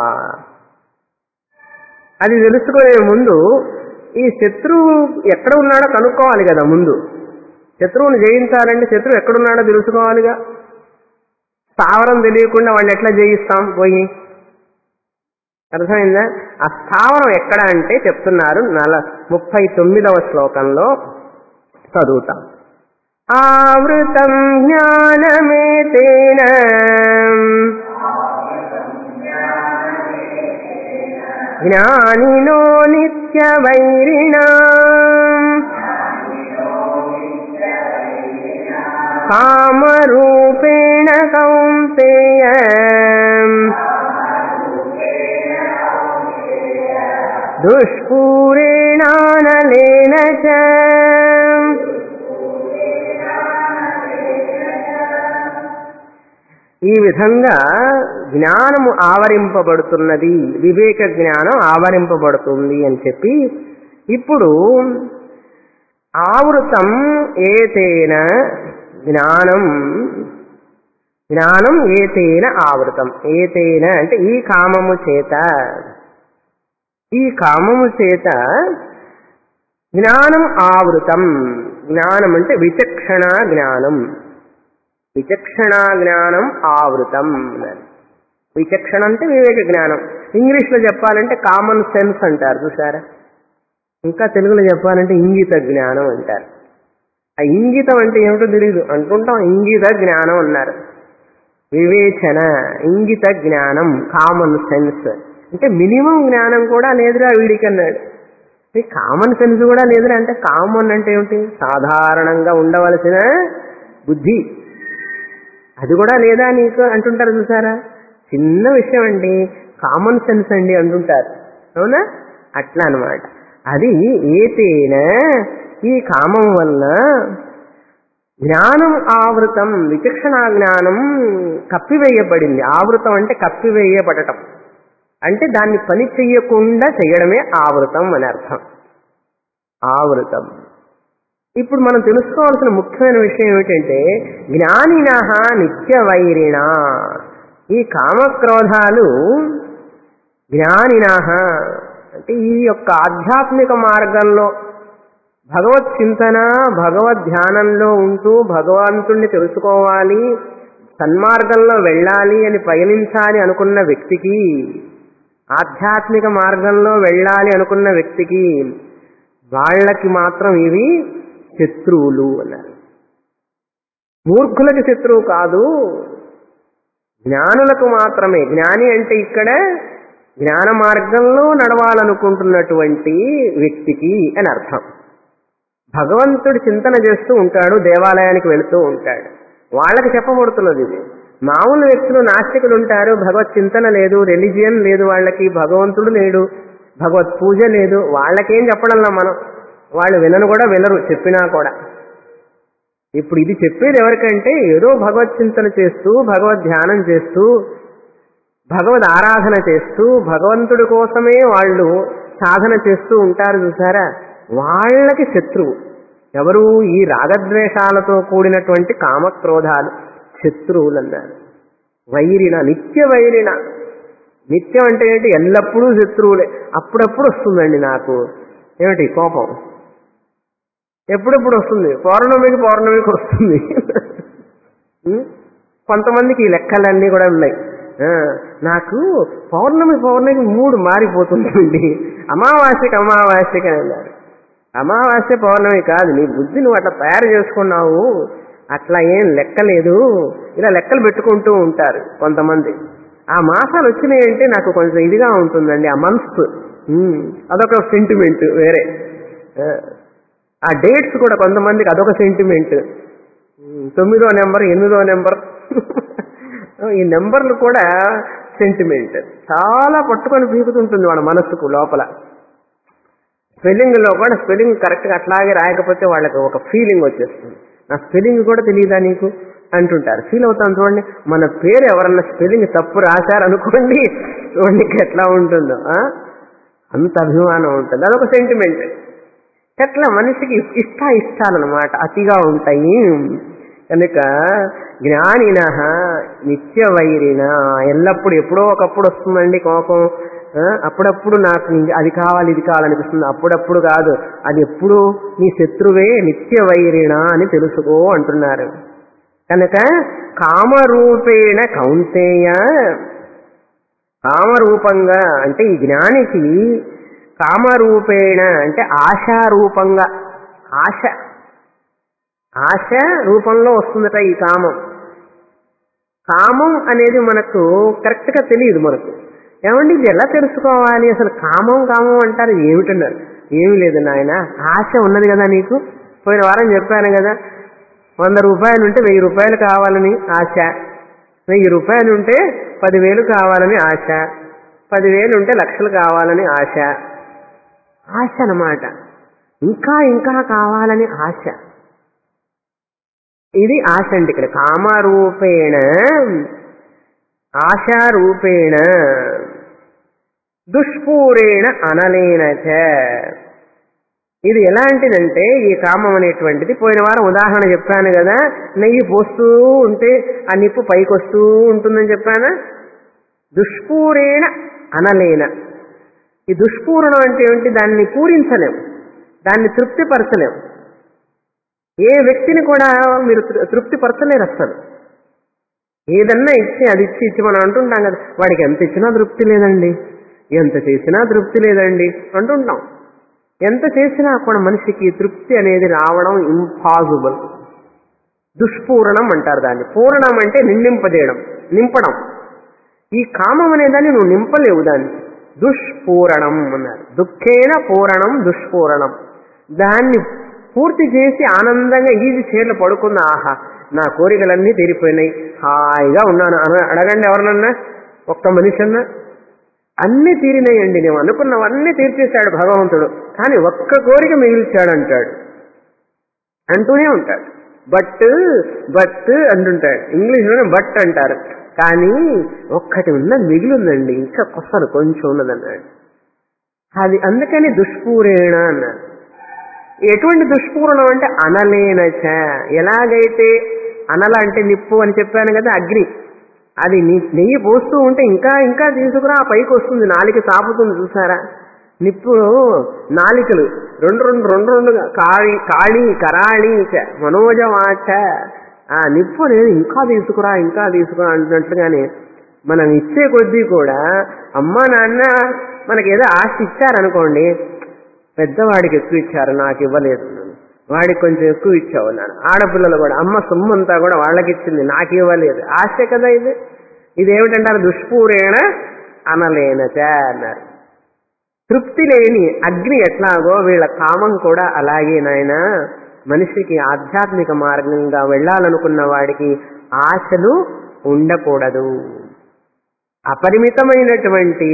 అది తెలుసుకునే ముందు ఈ శత్రువు ఎక్కడ ఉన్నాడో కనుక్కోవాలి కదా ముందు శత్రువుని జయించాలంటే శత్రువు ఎక్కడున్నాడో తెలుసుకోవాలిగా స్థావరం తెలియకుండా వాడిని ఎట్లా జయిస్తాం పోయి అర్థమైందా ఆ స్థావరం ఎక్కడ అంటే చెప్తున్నారు నల ముప్పై తొమ్మిదవ శ్లోకంలో చదువుతాం ఆవృతం జ్ఞానమేతేన జ్ఞానినో నిత్యవైరిణ కామరూపేణ కౌంతేయ దుష్పూరేణానలేన చ ఈ విధంగా జ్ఞానము ఆవరింపబడుతున్నది వివేక జ్ఞానం ఆవరింపబడుతుంది అని చెప్పి ఇప్పుడు ఆవృతం ఏతేన జ్ఞానం జ్ఞానం ఏతేన ఆవృతం ఏతేన అంటే ఈ కామము చేత ఈ కామము చేత జ్ఞానం ఆవృతం జ్ఞానం అంటే విచక్షణ జ్ఞానం విచక్షణ జ్ఞానం ఆవృతం విచక్షణ అంటే వివేక జ్ఞానం ఇంగ్లీష్లో చెప్పాలంటే కామన్ సెన్స్ అంటారు చూసారా ఇంకా తెలుగులో చెప్పాలంటే ఇంగిత జ్ఞానం అంటారు ఆ ఇంగితం అంటే ఏమిటో తెలియదు అంటుంటాం ఇంగిత జ్ఞానం అన్నారు వివేచన ఇంగిత జ్ఞానం కామన్ సెన్స్ అంటే మినిమం జ్ఞానం కూడా లేదురా వీడికి అన్నాడు కామన్ సెన్స్ కూడా లేదురా అంటే కామన్ అంటే ఏమిటి సాధారణంగా ఉండవలసిన బుద్ధి అది కూడా లేదా నీకు అంటుంటారు చూసారా చిన్న విషయం అండి కామన్ సెన్స్ అండి అంటుంటారు అవునా అట్లా అనమాట అది ఏతేన ఈ కామం వల్ల జ్ఞానం ఆవృతం విచక్షణ జ్ఞానం కప్పివేయబడింది ఆవృతం అంటే కప్పివేయబడటం అంటే దాన్ని పని చెయ్యకుండా చేయడమే ఆవృతం అని అర్థం ఆవృతం ఇప్పుడు మనం తెలుసుకోవాల్సిన ముఖ్యమైన విషయం ఏమిటంటే జ్ఞానిన నిత్య వైరిణ ఈ కామక్రోధాలు జ్ఞానిన అంటే ఈ యొక్క ఆధ్యాత్మిక మార్గంలో భగవత్ చింతన భగవద్ ధ్యానంలో ఉంటూ భగవంతుణ్ణి తెలుసుకోవాలి సన్మార్గంలో వెళ్ళాలి అని పయనించాలి అనుకున్న వ్యక్తికి ఆధ్యాత్మిక మార్గంలో వెళ్ళాలి అనుకున్న వ్యక్తికి వాళ్ళకి మాత్రం ఇవి శత్రువులు అన్నారు మూర్ఖులకి శత్రువు కాదు జ్ఞానులకు మాత్రమే జ్ఞాని అంటే ఇక్కడ జ్ఞాన మార్గంలో నడవాలనుకుంటున్నటువంటి వ్యక్తికి అని అర్థం భగవంతుడు చింతన చేస్తూ ఉంటాడు దేవాలయానికి వెళుతూ ఉంటాడు వాళ్ళకి చెప్పబడుతున్నది ఇది మామూలు వ్యక్తులు నాస్తికులు ఉంటారు భగవత్ చింతన లేదు రెలిజియన్ లేదు వాళ్ళకి భగవంతుడు లేడు భగవత్ పూజ లేదు వాళ్ళకేం చెప్పడంలా మనం వాళ్ళు వినను కూడా వినరు చెప్పినా కూడా ఇప్పుడు ఇది చెప్పేది ఎవరికంటే ఏదో భగవత్ చింతన చేస్తూ భగవద్ ధ్యానం చేస్తూ భగవద్ ఆరాధన చేస్తూ భగవంతుడి కోసమే వాళ్ళు సాధన చేస్తూ ఉంటారు చూసారా వాళ్ళకి శత్రువు ఎవరు ఈ రాగద్వేషాలతో కూడినటువంటి కామక్రోధాలు శత్రువులు అన్నారు వైరిణ నిత్య వైరిణ నిత్యం అంటే ఏంటి ఎల్లప్పుడూ శత్రువులే అప్పుడప్పుడు వస్తుందండి నాకు ఏమిటి కోపం ఎప్పుడెప్పుడు వస్తుంది పౌర్ణమికి పౌర్ణమికి వస్తుంది ఉం? కొంతమందికి ఈ లెక్కలన్నీ కూడా ఉన్నాయి ఆ, నాకు పౌర్ణమి పౌర్ణమికి మూడు మారిపోతుందండి అమావాస్యకి అమావాస్యకి అని అన్నారు అమావాస్య పౌర్ణమి కాదు నీ బుద్ధి నువ్వు అట్లా తయారు చేసుకున్నావు అట్లా ఏం లెక్క లేదు ఇలా లెక్కలు పెట్టుకుంటూ ఉంటారు కొంతమంది ఆ మాసాలు వచ్చినాయంటే నాకు కొంచెం ఇదిగా ఉంటుందండి ఆ మంత్స్ అదొక సెంటిమెంట్ వేరే ఆ, ఆ డేట్స్ కూడా కొంతమందికి అదొక సెంటిమెంట్ తొమ్మిదో నెంబర్ ఎనిమిదో నెంబర్ ఈ నెంబర్లు కూడా సెంటిమెంట్ చాలా పట్టుకొని పీకుతుంటుంది వాళ్ళ మనస్సుకు లోపల స్పెల్లింగ్ లో కూడా స్పెల్లింగ్ కరెక్ట్ గా అట్లాగే రాయకపోతే వాళ్ళకి ఒక ఫీలింగ్ వచ్చేస్తుంది నా స్పెల్లింగ్ కూడా తెలియదా నీకు అంటుంటారు ఫీల్ అవుతాను చూడండి మన పేరు ఎవరన్నా స్పెల్లింగ్ తప్పు రాశారనుకోండి చూడండి ఎట్లా ఉంటుందో ఆ? అంత అభిమానం ఉంటుంది అదొక సెంటిమెంట్ ఎట్లా మనిషికి ఇష్ట ఇష్టాలన్నమాట అతిగా ఉంటాయి కనుక జ్ఞానిన నిత్య వైరిన ఎల్లప్పుడు ఎప్పుడో ఒకప్పుడు వస్తుందండి కోపం ఆ, అప్పుడప్పుడు నాకు ఇంక అది కావాలి ఇది కావాలనిపిస్తుంది అప్పుడప్పుడు కాదు అది ఎప్పుడు నీ శత్రువే నిత్య వైరిణ అని తెలుసుకో అంటున్నారు కనుక కామరూపేణ కౌంతేయ కామరూపంగా అంటే ఈ జ్ఞానికి కామరూపేణ అంటే ఆశారూపంగా ఆశ ఆశ రూపంలో వస్తుందట ఈ కామం కామం అనేది మనకు కరెక్ట్గా తెలియదు మనకు ఏమండి ఇది ఎలా తెలుసుకోవాలి అసలు కామం కామం అంటారు ఏమిటన్నారు ఏమి లేదు నాయన ఆశ ఉన్నది కదా నీకు పోయిన వారం చెప్పాను కదా వంద రూపాయలు ఉంటే వెయ్యి రూపాయలు కావాలని ఆశ వెయ్యి రూపాయలు ఉంటే పదివేలు కావాలని ఆశ పదివేలు ఉంటే లక్షలు కావాలని ఆశ ఆశ అన్నమాట ఇంకా ఇంకా కావాలని ఆశ ఇది ఆశ అంటే ఇక్కడ కామరూపేణ ఆశారూపేణ దుష్పూరేణ అనలేన చ ఇది ఎలాంటిదంటే ఈ కామం అనేటువంటిది పోయిన వారం ఉదాహరణ చెప్పాను కదా నెయ్యి పోస్తూ ఉంటే ఆ నిప్పు పైకి వస్తూ ఉంటుందని చెప్పానా దుష్పూరేణ అనలేన ఈ దుష్పూరణం అంటే ఏమిటి దాన్ని పూరించలేం దాన్ని తృప్తిపరచలేం ఏ వ్యక్తిని కూడా మీరు తృ- తృప్తిపరచలేరు అసలు ఏదన్నా ఇచ్చి అది ఇచ్చి ఇచ్చి మనం అంటుంటాం కదా వాడికి ఎంత ఇచ్చినా తృప్తి లేదండి ఎంత చేసినా తృప్తి లేదండి అంటుంటాం ఎంత చేసినా కూడా మనిషికి తృప్తి అనేది రావడం ఇంపాసిబుల్ దుష్పూరణం అంటారు దాన్ని పూరణం అంటే నిండింపజేయడం నింపడం ఈ కామం అనేదాన్ని నువ్వు నింపలేవు దాన్ని దుష్పూరణం అన్నారు దుఃఖేన పూరణం దుష్పూరణం దాన్ని పూర్తి చేసి ఆనందంగా ఈజీ చీరలు పడుకున్న ఆహా నా కోరికలన్నీ తీరిపోయినాయి హాయిగా ఉన్నాను అన- అడగండి ఎవరినన్నా ఒక్క మనిషి అన్నా అన్నీ తీరినాయండి నేను అనుకున్నవన్నీ తీర్చేశాడు భగవంతుడు కానీ ఒక్క కోరిక మిగిల్చాడు అంటాడు అంటూనే ఉంటాడు బట్ బట్ అంటుంటాడు ఇంగ్లీష్లోనే బట్ అంటారు కానీ ఒక్కటి ఉన్నది మిగిలిందండి ఇంకా కొసలు కొంచెం ఉన్నదన్నాడు అది అందుకని దుష్పూరేణ అన్నారు ఎటువంటి దుష్పూరణం అంటే అనలేనచ ఎలాగైతే అనల అంటే నిప్పు అని చెప్పాను కదా అగ్ని అది ని- నెయ్యి పోస్తూ ఉంటే ఇంకా ఇంకా తీసుకురా ఆ పైకి వస్తుంది నాలిక తాపుతుంది చూసారా నిప్పు నాలికలు రెండు రెండు రెండు రెండుగా కాళి కాళి కరాళి చ మనోజవాచ ఆ నిప్పు అనేది ఇంకా తీసుకురా ఇంకా తీసుకురా అంటున్నట్లుగానే మనం ఇచ్చే కొద్దీ కూడా అమ్మ నాన్న మనకి ఏదో ఆశ ఇచ్చారనుకోండి పెద్దవాడికి ఎక్కువ ఇచ్చారు నాకు ఇవ్వలేదు వాడికి కొంచెం ఎక్కువ ఇచ్చావు నాన్న ఆడపిల్లలు కూడా అమ్మ సొమ్మంతా కూడా వాళ్ళకి ఇచ్చింది నాకు ఇవ్వలేదు ఆశ కదా ఇది ఇదేమిటంటారు దుష్పూరేణ అనలేనచ అన్నారు తృప్తి లేని అగ్ని ఎట్లాగో వీళ్ళ కామం కూడా అలాగే నాయన మనిషికి ఆధ్యాత్మిక మార్గంగా వెళ్ళాలనుకున్న వాడికి ఆశలు ఉండకూడదు అపరిమితమైనటువంటి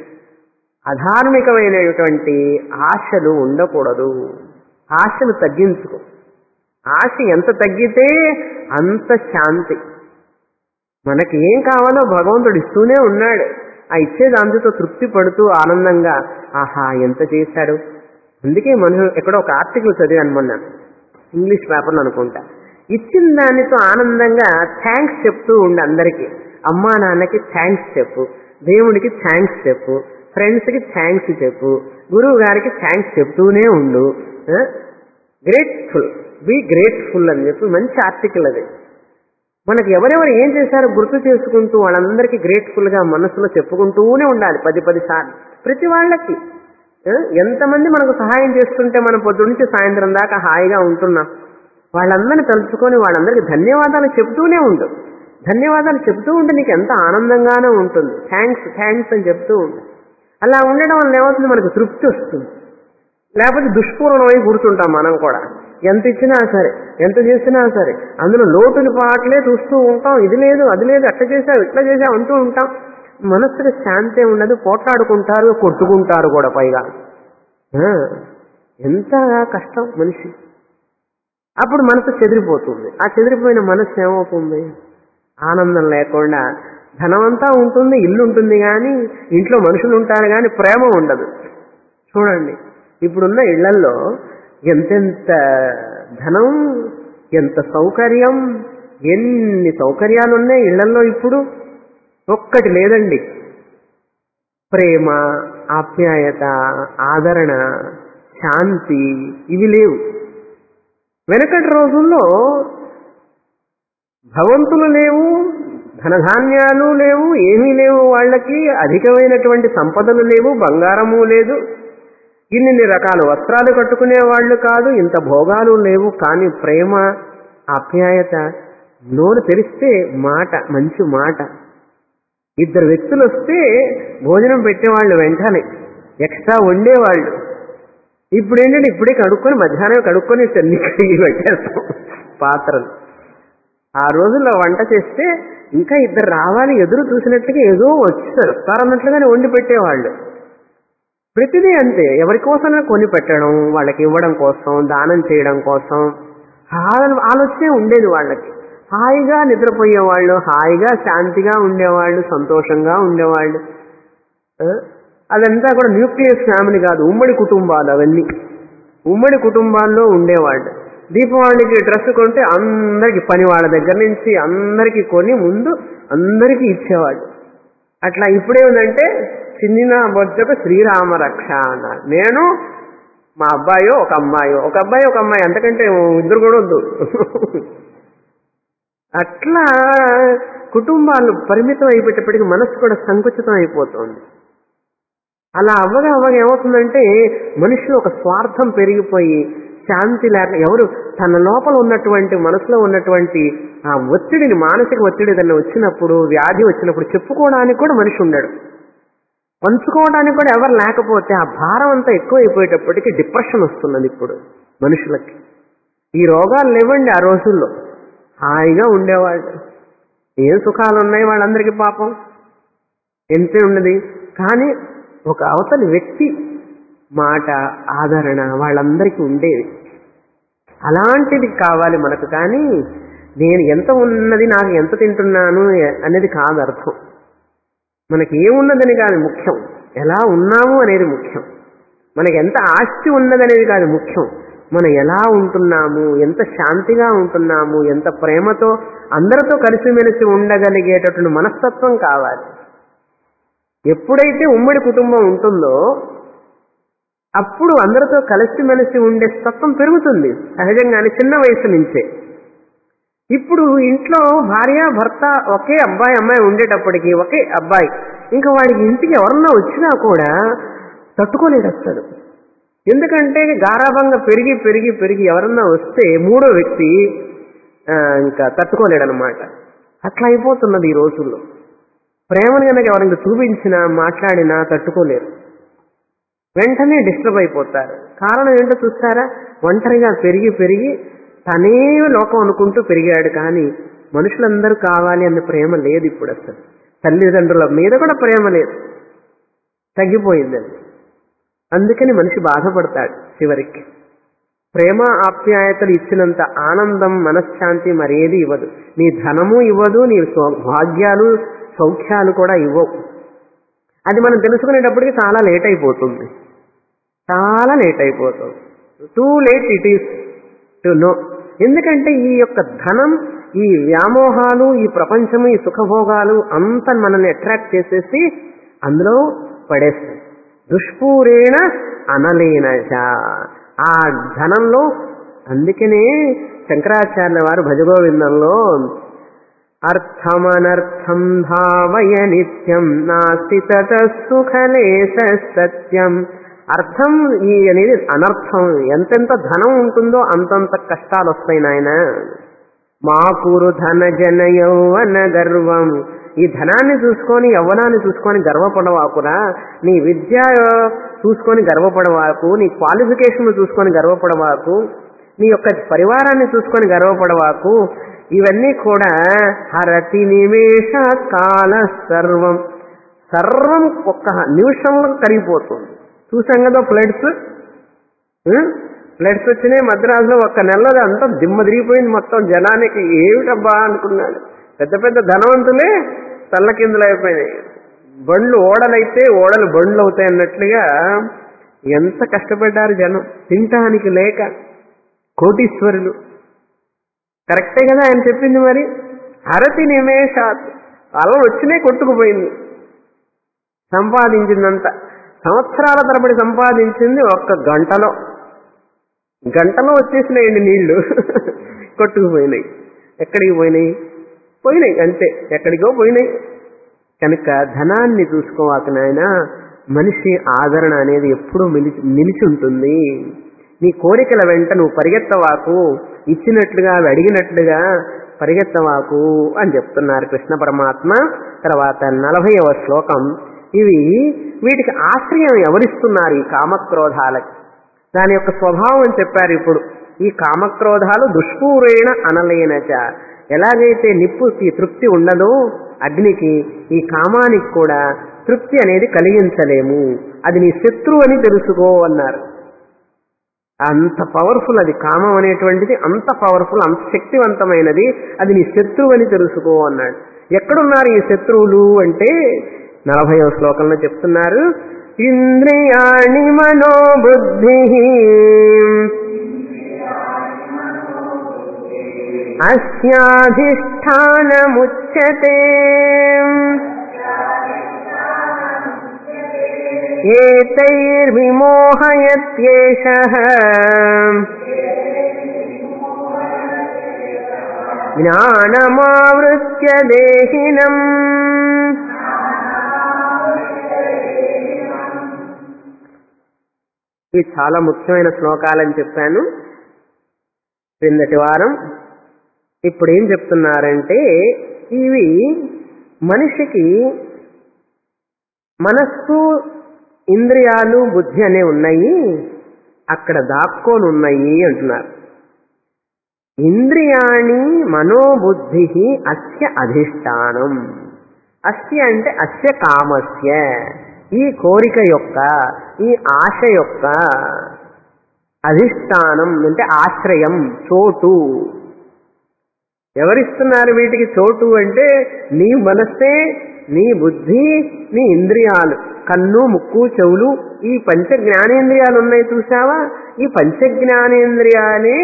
అధార్మికమైనటువంటి ఆశలు ఉండకూడదు ఆశలు తగ్గించుకో ఆశ ఎంత తగ్గితే అంత శాంతి మనకి ఏం కావాలో భగవంతుడు ఇస్తూనే ఉన్నాడు ఆ ఇచ్చే దాంతో తృప్తి పడుతూ ఆనందంగా ఆహా ఎంత చేశాడు అందుకే మనం ఎక్కడో ఒక ఆర్టికల్ చదివాను మొన్న ఇంగ్లీష్ పేపర్లో అనుకుంటా ఇచ్చిన దానితో ఆనందంగా థ్యాంక్స్ చెప్తూ ఉండు అందరికీ అమ్మా నాన్నకి థ్యాంక్స్ చెప్పు దేవుడికి థ్యాంక్స్ చెప్పు ఫ్రెండ్స్కి థ్యాంక్స్ చెప్పు గురువు గారికి థ్యాంక్స్ చెప్తూనే ఉండు గ్రేట్ఫుల్ బీ గ్రేట్ఫుల్ అని చెప్పి మంచి ఆర్టికల్ అది మనకి ఎవరెవరు ఏం చేశారో గుర్తు చేసుకుంటూ వాళ్ళందరికీ గ్రేట్ఫుల్ గా మనసులో చెప్పుకుంటూనే ఉండాలి పది పది సార్లు ప్రతి వాళ్ళకి ఆ, ఎంతమంది మనకు సహాయం చేస్తుంటే మనం పొద్దు నుంచి సాయంత్రం దాకా హాయిగా ఉంటున్నాం వాళ్ళందరిని తలుచుకొని వాళ్ళందరికీ ధన్యవాదాలు చెప్తూనే ఉండు ధన్యవాదాలు చెప్తూ ఉంటే నీకు ఎంత ఆనందంగానే ఉంటుంది థ్యాంక్స్ థ్యాంక్స్ అని చెప్తూ ఉండు అలా ఉండడం వల్ల ఏమవుతుంది మనకు తృప్తి వస్తుంది లేకపోతే దుష్పూర్ణమై కూర్చుంటాం మనం కూడా ఎంత ఇచ్చినా సరే ఎంత చేసినా సరే అందులో లోటుని పాటలే చూస్తూ ఉంటాం ఇది లేదు అది లేదు అట్లా చేసావు ఇట్లా చేసావు అంటూ ఉంటాం మనస్సుకి శాంతి ఉండదు పోట్లాడుకుంటారు కొట్టుకుంటారు కూడా పైగా ఆ, ఎంత కష్టం మనిషి అప్పుడు మనసు చెదిరిపోతుంది ఆ చెదిరిపోయిన మనసు ఏమవుతుంది ఆనందం లేకుండా ధనమంతా ఉంటుంది ఇల్లు ఉంటుంది కానీ ఇంట్లో మనుషులు ఉంటారు కానీ ప్రేమ ఉండదు చూడండి ఇప్పుడున్న ఇళ్లల్లో ఎంతెంత ధనం ఎంత సౌకర్యం ఎన్ని సౌకర్యాలు ఉన్నాయి ఇళ్లలో ఇప్పుడు ఒక్కటి లేదండి ప్రేమ ఆప్యాయత ఆదరణ శాంతి ఇవి లేవు వెనకటి రోజుల్లో భవంతులు లేవు ధనధాన్యాలు లేవు ఏమీ లేవు వాళ్ళకి అధికమైనటువంటి సంపదలు లేవు బంగారము లేదు ఇన్ని రకాల వస్త్రాలు కట్టుకునే వాళ్ళు కాదు ఇంత భోగాలు లేవు కానీ ప్రేమ ఆప్యాయత నోరు తెరిస్తే మాట మంచి మాట ఇద్దరు వ్యక్తులు వస్తే భోజనం పెట్టేవాళ్ళు వెంటనే ఎక్స్ట్రా వండేవాళ్ళు ఇప్పుడు ఏంటంటే ఇప్పుడే కడుక్కొని మధ్యాహ్నం కడుక్కొని చెన్ని కడిగి పెట్టేస్తాం పాత్రలు ఆ రోజుల్లో వంట చేస్తే ఇంకా ఇద్దరు రావాలి ఎదురు చూసినట్టుగా ఏదో వచ్చారు వస్తారన్నట్లుగానే వండి పెట్టేవాళ్ళు ప్రతిదీ అంతే ఎవరి కోసమే కొని పెట్టడం వాళ్ళకి ఇవ్వడం కోసం దానం చేయడం కోసం ఆ- ఆలోచనే ఉండేది వాళ్ళకి హాయిగా నిద్రపోయేవాళ్ళు హాయిగా శాంతిగా ఉండేవాళ్ళు సంతోషంగా ఉండేవాళ్ళు ఆ? అదంతా కూడా న్యూక్లియస్ ఫ్యామిలీ కాదు ఉమ్మడి కుటుంబాలు అవన్నీ ఉమ్మడి కుటుంబాల్లో ఉండేవాళ్ళు దీపావళికి డ్రెస్ కొంటే అందరికి పని వాళ్ళ దగ్గర నుంచి అందరికి కొని ముందు అందరికీ ఇచ్చేవాళ్ళు అట్లా ఇప్పుడేమిటంటే చిన్న బొజ్జకు శ్రీరామ రక్ష అన్నారు నేను మా అబ్బాయో ఒక అమ్మాయో ఒక అబ్బాయి ఒక అమ్మాయి అంతకంటే ఇద్దరు కూడా వద్దు అట్లా కుటుంబాలు పరిమితం అయిపోయేటప్పటికి మనసు కూడా సంకుచితం అయిపోతుంది అలా అవ్వగా అవ్వగా ఏమవుతుందంటే మనిషిలో ఒక స్వార్థం పెరిగిపోయి శాంతి లేక ఎవరు తన లోపల ఉన్నటువంటి మనసులో ఉన్నటువంటి ఆ ఒత్తిడిని మానసిక ఒత్తిడి ఏదైనా వచ్చినప్పుడు వ్యాధి వచ్చినప్పుడు చెప్పుకోవడానికి కూడా మనిషి ఉండడు పంచుకోవడానికి కూడా ఎవరు లేకపోతే ఆ భారం అంతా ఎక్కువ అయిపోయేటప్పటికి డిప్రెషన్ వస్తున్నది ఇప్పుడు మనుషులకి ఈ రోగాలు లేవండి ఆ రోజుల్లో హాయిగా ఉండేవాళ్ళు ఏం సుఖాలు ఉన్నాయి వాళ్ళందరికీ పాపం ఎంతే ఉన్నది కానీ ఒక అవతలి వ్యక్తి మాట ఆదరణ వాళ్ళందరికీ ఉండేవి అలాంటిది కావాలి మనకు కానీ నేను ఎంత ఉన్నది నాకు ఎంత తింటున్నాను అనేది కాదు అర్థం మనకి ఏమున్నదని కాదు ముఖ్యం ఎలా ఉన్నాము అనేది ముఖ్యం మనకి ఎంత ఆస్తి ఉన్నదనేది కాదు ముఖ్యం మనం ఎలా ఉంటున్నాము ఎంత శాంతిగా ఉంటున్నాము ఎంత ప్రేమతో అందరితో కలిసిమెలిసి ఉండగలిగేటటువంటి మనస్తత్వం కావాలి ఎప్పుడైతే ఉమ్మడి కుటుంబం ఉంటుందో అప్పుడు అందరితో కలిసిమెలిసి ఉండే తత్వం పెరుగుతుంది సహజంగానే చిన్న వయసు నుంచే ఇప్పుడు ఇంట్లో భార్య భర్త ఒకే అబ్బాయి అమ్మాయి ఉండేటప్పటికి ఒకే అబ్బాయి ఇంకా వాడికి ఇంటికి ఎవరన్నా వచ్చినా కూడా తట్టుకోలేడు అసలు ఎందుకంటే గారాభంగా పెరిగి పెరిగి పెరిగి ఎవరన్నా వస్తే మూడో వ్యక్తి ఆ, ఇంకా తట్టుకోలేడనమాట అట్లా అయిపోతున్నది ఈ రోజుల్లో ప్రేమను కనుక ఎవరికి చూపించినా మాట్లాడినా తట్టుకోలేరు వెంటనే డిస్టర్బ్ అయిపోతారు కారణం ఏంటో చూస్తారా ఒంటరిగా పెరిగి పెరిగి తనే లోకం అనుకుంటూ పెరిగాడు కానీ మనుషులందరూ కావాలి అన్న ప్రేమ లేదు ఇప్పుడు అసలు తల్లిదండ్రుల మీద కూడా ప్రేమ లేదు తగ్గిపోయింది అది అందుకని మనిషి బాధపడతాడు చివరికి ప్రేమ ఆప్యాయతలు ఇచ్చినంత ఆనందం మనశ్శాంతి మరేది ఇవ్వదు నీ ధనము ఇవ్వదు నీ సౌ- భాగ్యాలు సౌఖ్యాలు కూడా ఇవ్వవు అది మనం తెలుసుకునేటప్పటికి చాలా లేట్ అయిపోతుంది చాలా లేట్ అయిపోతుంది too late it is to no ఎందుకంటే ఈ యొక్క ధనం ఈ వ్యామోహాలు ఈ ప్రపంచము ఈ సుఖభోగాలు అంత మనల్ని అట్రాక్ట్ చేసేసి అందులో పడేస్తాయి దుష్పూరేణ అనలేన చ. ఆ ధనంలో అందుకనే శంకరాచార్యుల వారు భజగోవిందంలో అర్థమనర్థం భావయ నిత్యం నాస్తి తత సుఖలేశ సత్యం అర్థం ఈ అనేది అనర్థం ఎంతెంత ధనం ఉంటుందో అంతంత కష్టాలు వస్తాయి నాయన మా కూరు ధన జన యౌవన గర్వం ఈ ధనాన్ని చూసుకొని యవ్వనాన్ని చూసుకొని గర్వపడవాకురా నీ విద్య చూసుకొని గర్వపడవాకు నీ క్వాలిఫికేషన్ చూసుకొని గర్వపడవాకు నీ యొక్క పరివారాన్ని చూసుకొని గర్వపడవాకు ఇవన్నీ కూడా హరతి నిమేష కాల సర్వం సర్వం ఒక్క నిమిషంలో కరిగిపోతుంది చూసాం కదా ఫ్లడ్స్ ఫ్లడ్స్ వచ్చినాయి మద్రాసులో ఒక్క నెలలో అంతా దిమ్మ తిరిగిపోయింది మొత్తం జనానికి ఏమిటబ్బా అనుకున్నాడు పెద్ద పెద్ద ధనవంతులే తల్లకిందులు అయిపోయినాయి బండ్లు ఓడలైతే ఓడలు బండ్లు అవుతాయి అన్నట్లుగా ఎంత కష్టపడ్డారు జనం తినటానికి లేక కోటీశ్వరులు కరెక్టే కదా ఆయన చెప్పింది మరి అరతి నిమేషాత్ అలా వచ్చినే కొట్టుకుపోయింది సంపాదించిందంత సంవత్సరాల తరబడి సంపాదించింది ఒక్క గంటలో గంటలో వచ్చేసినాయండి నీళ్లు కొట్టుకుపోయినాయి ఎక్కడికి పోయినాయి పోయినాయి అంతే ఎక్కడికో పోయినాయి కనుక ధనాన్ని చూసుకోవాక నాయన మనిషి ఆదరణ అనేది ఎప్పుడూ నిలిచి నిలిచి ఉంటుంది నీ కోరికల వెంట నువ్వు పరిగెత్తవాకు ఇచ్చినట్లుగా అవి అడిగినట్లుగా పరిగెత్తవాకు అని చెప్తున్నారు కృష్ణ పరమాత్మ తర్వాత నలభైవ శ్లోకం ఇవి వీటికి ఆశ్రయం ఎవరిస్తున్నారు ఈ కామక్రోధాలకి దాని యొక్క స్వభావం అని చెప్పారు ఇప్పుడు ఈ కామక్రోధాలు దుష్పూరేణ అనలేనచ ఎలాగైతే నిప్పుకి తృప్తి ఉండదో అగ్నికి ఈ కామానికి కూడా తృప్తి అనేది కలిగించలేము అది నీ శత్రువు అని తెలుసుకో అన్నారు అంత పవర్ఫుల్ అది కామం అనేటువంటిది అంత పవర్ఫుల్ అంత శక్తివంతమైనది అది నీ శత్రువు అని తెలుసుకో అన్నాడు ఎక్కడున్నారు ఈ శత్రువులు అంటే నలభైవ శ్లోకంలో చెప్తున్నారు ఇంద్రియాణి మనోబుద్ధి అస్యాధిష్టానముచ్యతే ఏతైర్విమోహయత్యేష జ్ఞానమావృత్య దేహినం ఇవి చాలా ముఖ్యమైన శ్లోకాలని చెప్పాను క్రిందటి వారం ఇప్పుడు ఏం చెప్తున్నారంటే ఇవి మనిషికి మనస్సు ఇంద్రియాలు బుద్ధి అనే ఉన్నాయి అక్కడ దాక్కోని ఉన్నాయి అంటున్నారు ఇంద్రియాణి మనోబుద్ధి అస్య అధిష్టానం అస్య అంటే అస్య కామస్య ఈ కోరిక యొక్క ఈ ఆశ యొక్క అధిష్టానం అంటే ఆశ్రయం చోటు ఎవరిస్తున్నారు వీటికి చోటు అంటే నీ మనస్సే నీ బుద్ధి నీ ఇంద్రియాలు కన్ను ముక్కు చెవులు ఈ పంచ జ్ఞానేంద్రియాలు ఉన్నాయి చూసావా ఈ పంచ జ్ఞానేంద్రియాలే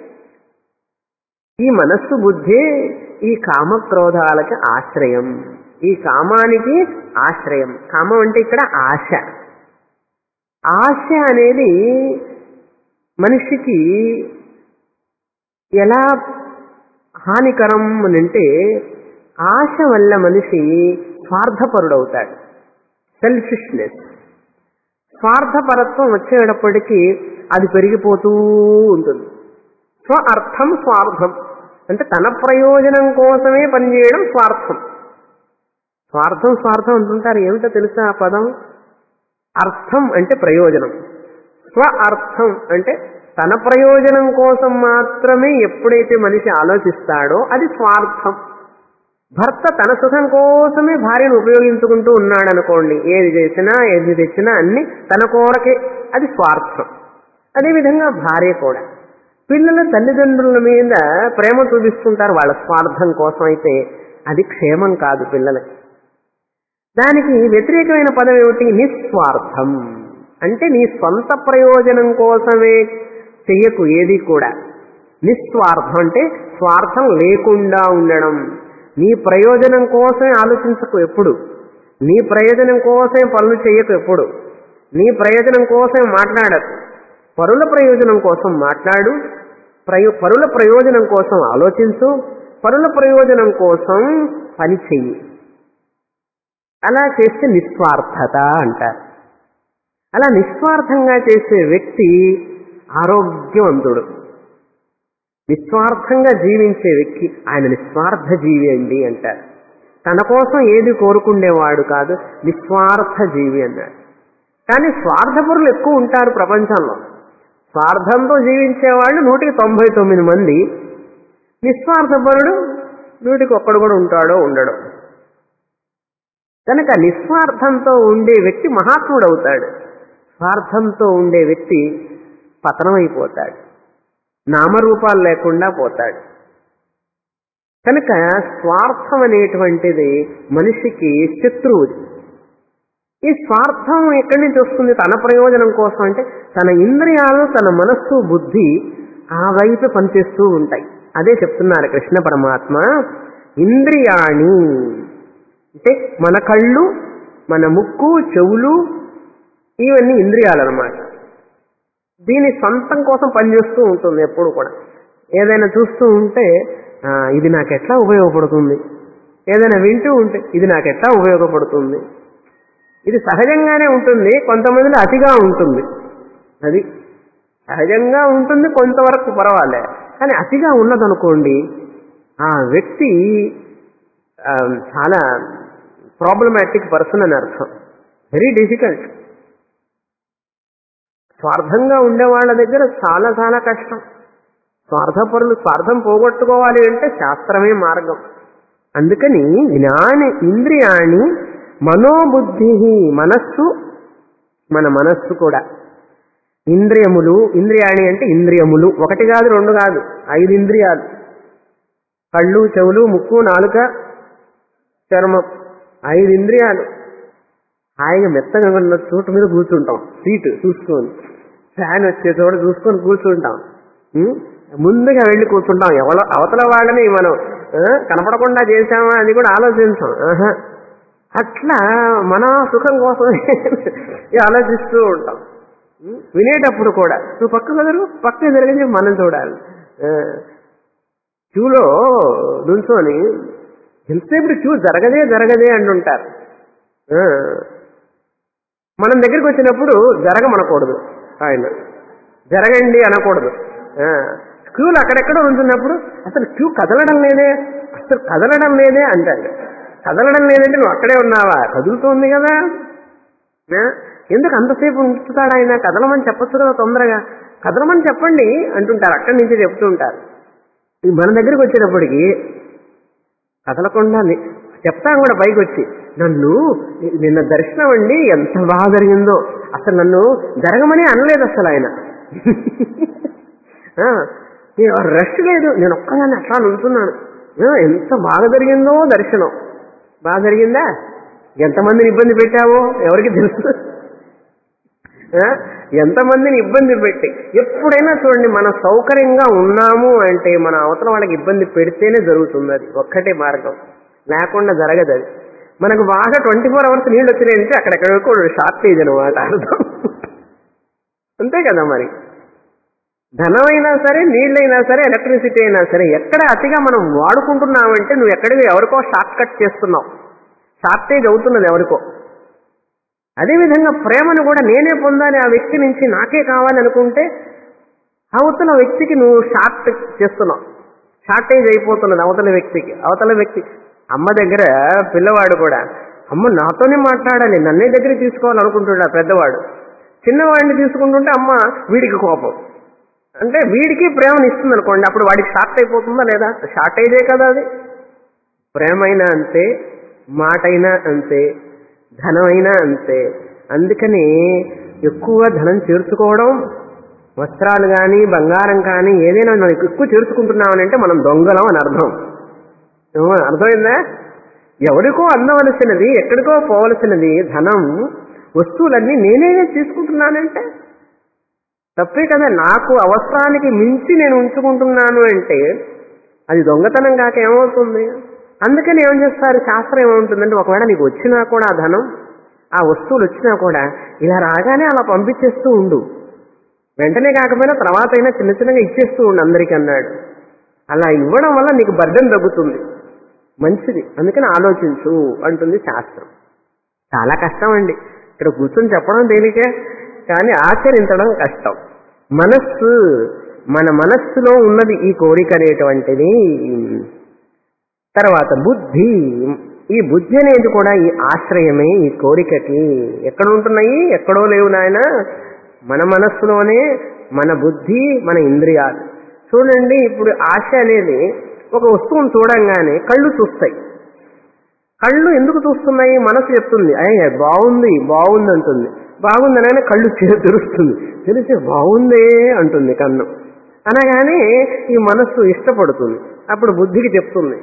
ఈ మనస్సు బుద్ధి ఈ కామక్రోధాలకి ఆశ్రయం ఈ కామానికి ఆశ్రయం కామం అంటే ఇక్కడ ఆశ ఆశ అనేది మనిషికి ఎలా హానికరం అని అంటే ఆశ వల్ల మనిషి స్వార్థపరుడవుతాడు సెల్ఫిష్నెస్ స్వార్థపరత్వం వచ్చేటప్పటికీ అది పెరిగిపోతూ ఉంటుంది స్వ అర్థం స్వార్థం అంటే తన ప్రయోజనం కోసమే పనిచేయడం స్వార్థం స్వార్థం స్వార్థం అంటుంటారు ఏమిటో తెలుసా ఆ పదం అర్థం అంటే ప్రయోజనం స్వ అర్థం అంటే తన ప్రయోజనం కోసం మాత్రమే ఎప్పుడైతే మనిషి ఆలోచిస్తాడో అది స్వార్థం భర్త తన సుఖం కోసమే భార్యను ఉపయోగించుకుంటూ ఉన్నాడు అనుకోండి ఏది చేసినా ఏది తెచ్చినా అన్ని తన కోరకే అది స్వార్థం అదేవిధంగా భార్య కూడా పిల్లల తల్లిదండ్రుల మీద ప్రేమ చూపిస్తుంటారు వాళ్ళ స్వార్థం కోసం అయితే అది క్షేమం కాదు పిల్లలకి దానికి వ్యతిరేకమైన పదం ఏమిటి నిస్వార్థం అంటే నీ స్వంత ప్రయోజనం కోసమే చెయ్యకు ఏది కూడా నిస్వార్థం అంటే స్వార్థం లేకుండా ఉండడం నీ ప్రయోజనం కోసమే ఆలోచించకు ఎప్పుడు నీ ప్రయోజనం కోసమే పనులు చేయకు ఎప్పుడు నీ ప్రయోజనం కోసమే మాట్లాడకు పరుల ప్రయోజనం కోసం మాట్లాడు ప్రయో పరుల ప్రయోజనం కోసం ఆలోచించు పరుల ప్రయోజనం కోసం పని చెయ్యి అలా చేస్తే నిస్వార్థత అంటారు అలా నిస్వార్థంగా చేసే వ్యక్తి ఆరోగ్యవంతుడు నిస్వార్థంగా జీవించే వ్యక్తి ఆయన నిస్వార్థ జీవి అండి అంటారు తన కోసం ఏది కోరుకుండేవాడు కాదు నిస్వార్థ జీవి అన్నాడు కానీ స్వార్థపరులు ఎక్కువ ఉంటారు ప్రపంచంలో స్వార్థంతో జీవించేవాళ్ళు నూటికి తొంభై తొమ్మిది మంది నిస్వార్థపరుడు నూటికి ఒక్కడు కూడా ఉంటాడో ఉండడో కనుక నిస్వార్థంతో ఉండే వ్యక్తి మహాత్ముడు అవుతాడు స్వార్థంతో ఉండే వ్యక్తి పతనమైపోతాడు నామరూపాలు లేకుండా పోతాడు కనుక స్వార్థం అనేటువంటిది మనిషికి శత్రువుది ఈ స్వార్థం ఎక్కడి నుంచి వస్తుంది తన ప్రయోజనం కోసం అంటే తన ఇంద్రియాలు తన మనస్సు బుద్ధి ఆ వైపు పనిచేస్తూ ఉంటాయి అదే చెప్తున్నారు కృష్ణ పరమాత్మ ఇంద్రియాణి అంటే మన కళ్ళు మన ముక్కు చెవులు ఇవన్నీ ఇంద్రియాలు అనమాట దీని సొంతం కోసం పనిచేస్తూ ఉంటుంది ఎప్పుడు కూడా ఏదైనా చూస్తూ ఉంటే ఆ, ఇది నాకు ఎట్లా ఉపయోగపడుతుంది ఏదైనా వింటూ ఉంటే ఇది నాకు ఎట్లా ఉపయోగపడుతుంది ఇది సహజంగానే ఉంటుంది కొంతమందిలో అతిగా ఉంటుంది అది సహజంగా ఉంటుంది కొంతవరకు పర్వాలే కానీ అతిగా ఉన్నదనుకోండి ఆ వ్యక్తి ఆ, చాలా ప్రాబ్లమాటిక్ పర్సన్ అని అర్థం వెరీ డిఫికల్ట్ స్వార్థంగా ఉండే వాళ్ళ దగ్గర చాలా చాలా కష్టం స్వార్థపరులు స్వార్థం పోగొట్టుకోవాలి అంటే శాస్త్రమే మార్గం అందుకని జ్ఞాని ఇంద్రియాణి మనోబుద్ధి మనస్సు మన మనస్సు కూడా ఇంద్రియములు ఇంద్రియాణి అంటే ఇంద్రియములు ఒకటి కాదు రెండు కాదు ఐదు ఇంద్రియాలు కళ్ళు చెవులు ముక్కు నాలుక చర్మం ఐదు ఇంద్రియాలు హాయిగా మెత్తగా ఉన్న చోటు మీద కూర్చుంటాం సీటు చూసుకొని ఫ్యాన్ వచ్చే చోట చూసుకొని కూర్చుంటాం ఉం? ముందుగా వెళ్ళి కూర్చుంటాం ఎవరో అవతల వాళ్ళని మనం ఆ, కనపడకుండా చేశామా అది కూడా ఆలోచించాం ఆహా. అట్లా మన సుఖం కోసం ఆలోచిస్తూ ఉంటాం ఉం? వినేటప్పుడు కూడా నువ్వు పక్క కదరు పక్క జరిగింది మనం చూడాలి ఆ, క్యూలో నుంచొని ఎంతసేపు క్యూ జరగదే జరగదే అంటుంటారు ఆ, మనం దగ్గరికి వచ్చినప్పుడు జరగమనకూడదు ఆయన జరగండి అనకూడదు ఆ, క్యూలు అక్కడెక్కడ ఉంటున్నప్పుడు అసలు క్యూ కదలడం లేదే అసలు కదలడం లేదే అంటాడు కదలడం లేదంటే నువ్వు అక్కడే ఉన్నావా కదులుతోంది కదా ఆ, ఎందుకు అంతసేపు ఉంచుతాడు ఆయన కదలమని చెప్పచ్చు కదా తొందరగా కదలమని చెప్పండి అంటుంటారు అక్కడి నుంచి చెప్తూ ఉంటారు ఈ మన దగ్గరికి వచ్చేటప్పటికి కదలకుండా ని- చెప్తాను కూడా పైకి వచ్చి నన్ను నిన్న దర్శనం అండి ఎంత బాగా జరిగిందో అసలు నన్ను జరగమని అనలేదు అసలు ఆయన ఆ, నేను రెస్ట్ లేదు నేను ఒక్కదాన్ని అట్లా నుంచున్నాను ఆ, ఎంత బాగా జరిగిందో దర్శనం బాగా జరిగిందా ఎంతమందిని ఇబ్బంది పెట్టావో ఎవరికి తెలుసు ఆ? ఎంతమందిని ఇబ్బంది పెట్టి ఎప్పుడైనా చూడండి మన సౌకర్యంగా ఉన్నాము అంటే మన అవతల వాళ్ళకి ఇబ్బంది పెడితేనే జరుగుతుంది అది ఒక్కటే మార్గం లేకుండా జరగదు అది మనకు బాగా ట్వంటీ ఫోర్ అవర్స్ నీళ్ళు వచ్చినాయంటే అక్కడెక్కడికో షార్టేజ్ అనమాట అర్థం అంతే కదా మరి ధనం అయినా సరే నీళ్ళైనా సరే ఎలక్ట్రిసిటీ అయినా సరే ఎక్కడ అతిగా మనం వాడుకుంటున్నామంటే నువ్వు ఎక్కడికి ఎవరికో షార్ట్ కట్ చేస్తున్నావు షార్టేజ్ అవుతున్నది ఎవరికో అదేవిధంగా ప్రేమను కూడా నేనే పొందాలి ఆ వ్యక్తి నుంచి నాకే కావాలి అనుకుంటే అవతల వ్యక్తికి నువ్వు షార్ట్ చేస్తున్నావు షార్టేజ్ అయిపోతున్నది అవతల వ్యక్తికి అవతల వ్యక్తి అమ్మ దగ్గర పిల్లవాడు కూడా అమ్మ నాతోనే మాట్లాడాలి నన్నే దగ్గర తీసుకోవాలనుకుంటున్నాడు పెద్దవాడు చిన్నవాడిని తీసుకుంటుంటే అమ్మ వీడికి కోపం అంటే వీడికి ప్రేమను ఇస్తుంది అనుకోండి అప్పుడు వాడికి షార్ట్ అయిపోతుందా లేదా షార్టేజే కదా అది ప్రేమైనా అంతే మాటైనా అంతే ధనమైనా అంతే అందుకని ఎక్కువ ధనం చేర్చుకోవడం వస్త్రాలు కానీ బంగారం కానీ ఏదైనా మనం ఎక్కువ చేర్చుకుంటున్నామనంటే మనం దొంగలం అని అర్థం ఏమో అర్థమైందా ఎవరికో అందవలసినది ఎక్కడికో పోవలసినది ధనం వస్తువులన్నీ నేనే తీసుకుంటున్నానంటే తప్పే కదా నాకు అవసరానికి మించి నేను ఉంచుకుంటున్నాను అంటే అది దొంగతనం కాక ఏమవుతుంది అందుకని ఏం చేస్తారు శాస్త్రం ఏమవుతుందంటే ఒకవేళ నీకు వచ్చినా కూడా ఆ ధనం ఆ వస్తువులు వచ్చినా కూడా ఇలా రాగానే అలా పంపించేస్తూ ఉండు వెంటనే కాకపోయినా తర్వాత అయినా చిన్న చిన్నగా ఇచ్చేస్తూ ఉండు అందరికీ అన్నాడు అలా ఇవ్వడం వల్ల నీకు బర్ధం తగ్గుతుంది మంచిది అందుకని ఆలోచించు అంటుంది శాస్త్రం చాలా కష్టం అండి ఇక్కడ కూర్చొని చెప్పడం తేలికే కానీ ఆచరించడం కష్టం మనస్సు మన మనస్సులో ఉన్నది ఈ కోరిక అనేటువంటిది తర్వాత బుద్ధి ఈ బుద్ధి అనేది కూడా ఈ ఆశ్రయమే ఈ కోరికకి ఎక్కడ ఉంటున్నాయి ఎక్కడో లేవు నాయన మన మనస్సులోనే మన బుద్ధి మన ఇంద్రియాలు చూడండి ఇప్పుడు ఆశ అనేది ఒక వస్తువును చూడంగానే కళ్ళు చూస్తాయి కళ్ళు ఎందుకు చూస్తున్నాయి మనసు చెప్తుంది అయ్యే బాగుంది బాగుంది అంటుంది బాగుంది అనగానే కళ్ళు తె- తెరుస్తుంది తెలిసి బాగుందే అంటుంది కన్ను అనగానే ఈ మనస్సు ఇష్టపడుతుంది అప్పుడు బుద్ధికి చెప్తుంది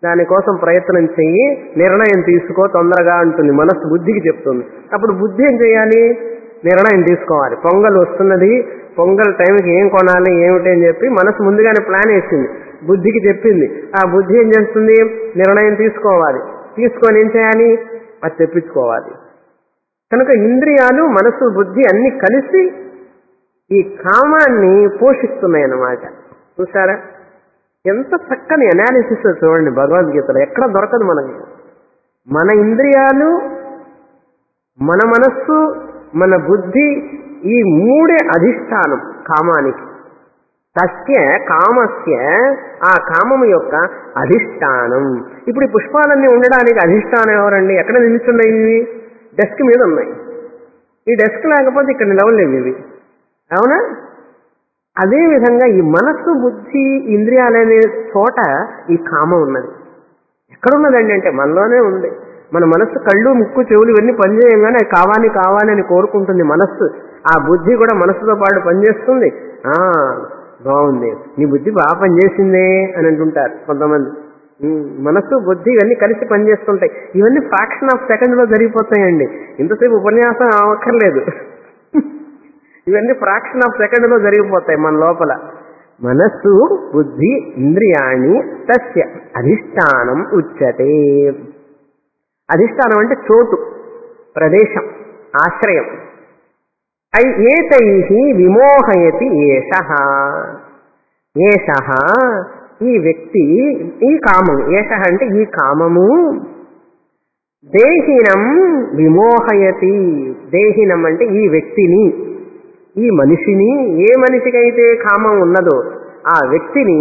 దానికోసం ప్రయత్నం చెయ్యి నిర్ణయం తీసుకో తొందరగా అంటుంది మనస్సు బుద్ధికి చెప్తుంది అప్పుడు బుద్ధి ఏం చేయాలి నిర్ణయం తీసుకోవాలి పొంగల్ వస్తున్నది పొంగల్ టైంకి ఏం కొనాలి ఏమిటి అని చెప్పి మనసు ముందుగానే ప్లాన్ వేసింది బుద్ధికి చెప్పింది ఆ బుద్ధి ఏం చేస్తుంది నిర్ణయం తీసుకోవాలి తీసుకొని ఏం చేయాలి అది తెప్పించుకోవాలి కనుక ఇంద్రియాలు మనసు బుద్ధి అన్ని కలిసి ఈ కామాన్ని పోషిస్తున్నాయి అన్నమాట చూసారా ఎంత చక్కని అనాలిసిస్ చూడండి భగవద్గీతలో ఎక్కడ దొరకదు మనకి మన ఇంద్రియాలు మన మనస్సు మన బుద్ధి ఈ మూడే అధిష్టానం కామానికి తస్య కామస్య ఆ కామము యొక్క అధిష్టానం ఇప్పుడు ఈ పుష్పాలన్నీ ఉండడానికి అధిష్టానం ఎవరండి ఎక్కడ నిలుచున్నాయి ఇవి డెస్క్ మీద ఉన్నాయి ఈ డెస్క్ లేకపోతే ఇక్కడ నిలవలేవు ఇవి అవునా అదే విధంగా ఈ మనస్సు బుద్ధి ఇంద్రియాలనే చోట ఈ కామం ఉన్నది ఎక్కడున్నదండి అంటే మనలోనే ఉంది మన మనస్సు కళ్ళు ముక్కు చెవులు ఇవన్నీ పనిచేయంగానే అది కావాలి కావాలి అని కోరుకుంటుంది మనస్సు ఆ బుద్ధి కూడా మనస్సుతో పాటు పనిచేస్తుంది ఆ బాగుంది నీ బుద్ధి బాగా పనిచేసిందే అని అంటుంటారు కొంతమంది ఉమ్, మనస్సు బుద్ధి ఇవన్నీ కలిసి పనిచేస్తుంటాయి ఇవన్నీ ఫ్రాక్షన్ ఆఫ్ సెకండ్ లో జరిగిపోతాయండి ఇంతసేపు ఉపన్యాసం అవక్కర్లేదు ఇవన్నీ ఫ్రాక్షన్ ఆఫ్ సెకండ్ లో జరిగిపోతాయి మన లోపల మనస్సు బుద్ధి ఇంద్రియాణి తస్య అధిష్టానం ఉచ్యతే అధిష్టానం అంటే చోటు ప్రదేశం ఆశ్రయం ఐ ఏతై విమోహయతి ఏష ఏష ఈ వ్యక్తి ఈ కామము ఏష అంటే ఈ కామము దేహినం విమోహయతి దేహినం అంటే ఈ వ్యక్తిని ఈ మనిషిని ఏ మనిషికైతే కామం ఉన్నదో ఆ వ్యక్తిని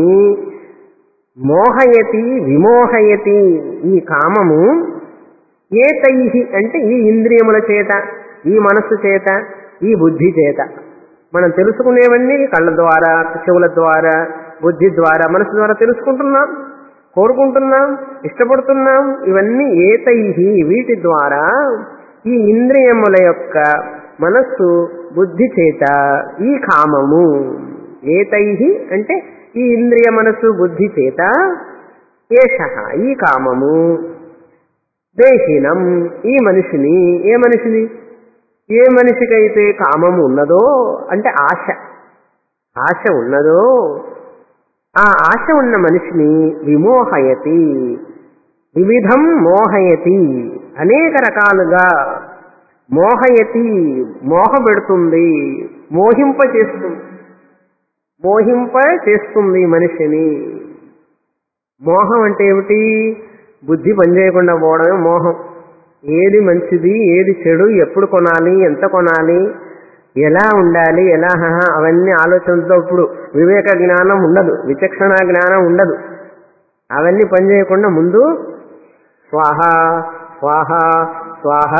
మోహయతి విమోహయతి ఈ కామము ఏతై అంటే ఈ ఇంద్రియముల చేత ఈ మనస్సు చేత ఈ బుద్ధి చేత మనం తెలుసుకునేవన్నీ కళ్ళ ద్వారా చెవుల ద్వారా బుద్ధి ద్వారా మనసు ద్వారా తెలుసుకుంటున్నాం కోరుకుంటున్నాం ఇష్టపడుతున్నాం ఇవన్నీ ఏతై వీటి ద్వారా ఈ ఇంద్రియముల యొక్క మనస్సు బుద్ధి చేత ఈ కామము ఏతై అంటే ఈ ఇంద్రియ మనస్సు బుద్ధి చేత ఏష ఈ కామము దేహినం ఈ మనిషిని ఏ మనిషిని ఏ మనిషికైతే కామము ఉన్నదో అంటే ఆశ ఆశ ఉన్నదో ఆ ఆశ ఉన్న మనిషిని విమోహయతి వివిధం మోహయతి అనేక రకాలుగా మోహయతి మోహపెడుతుంది మోహింప చేస్తుంది మోహింప చేస్తుంది మనిషిని మోహం అంటే ఏమిటి బుద్ధి పనిచేయకుండా పోవడమే మోహం ఏది మంచిది ఏది చెడు ఎప్పుడు కొనాలి ఎంత కొనాలి ఎలా ఉండాలి ఎలా హహ అవన్నీ ఆలోచనతో ఇప్పుడు వివేక జ్ఞానం ఉండదు విచక్షణ జ్ఞానం ఉండదు అవన్నీ పనిచేయకుండా ముందు స్వాహ స్వాహ స్వాహ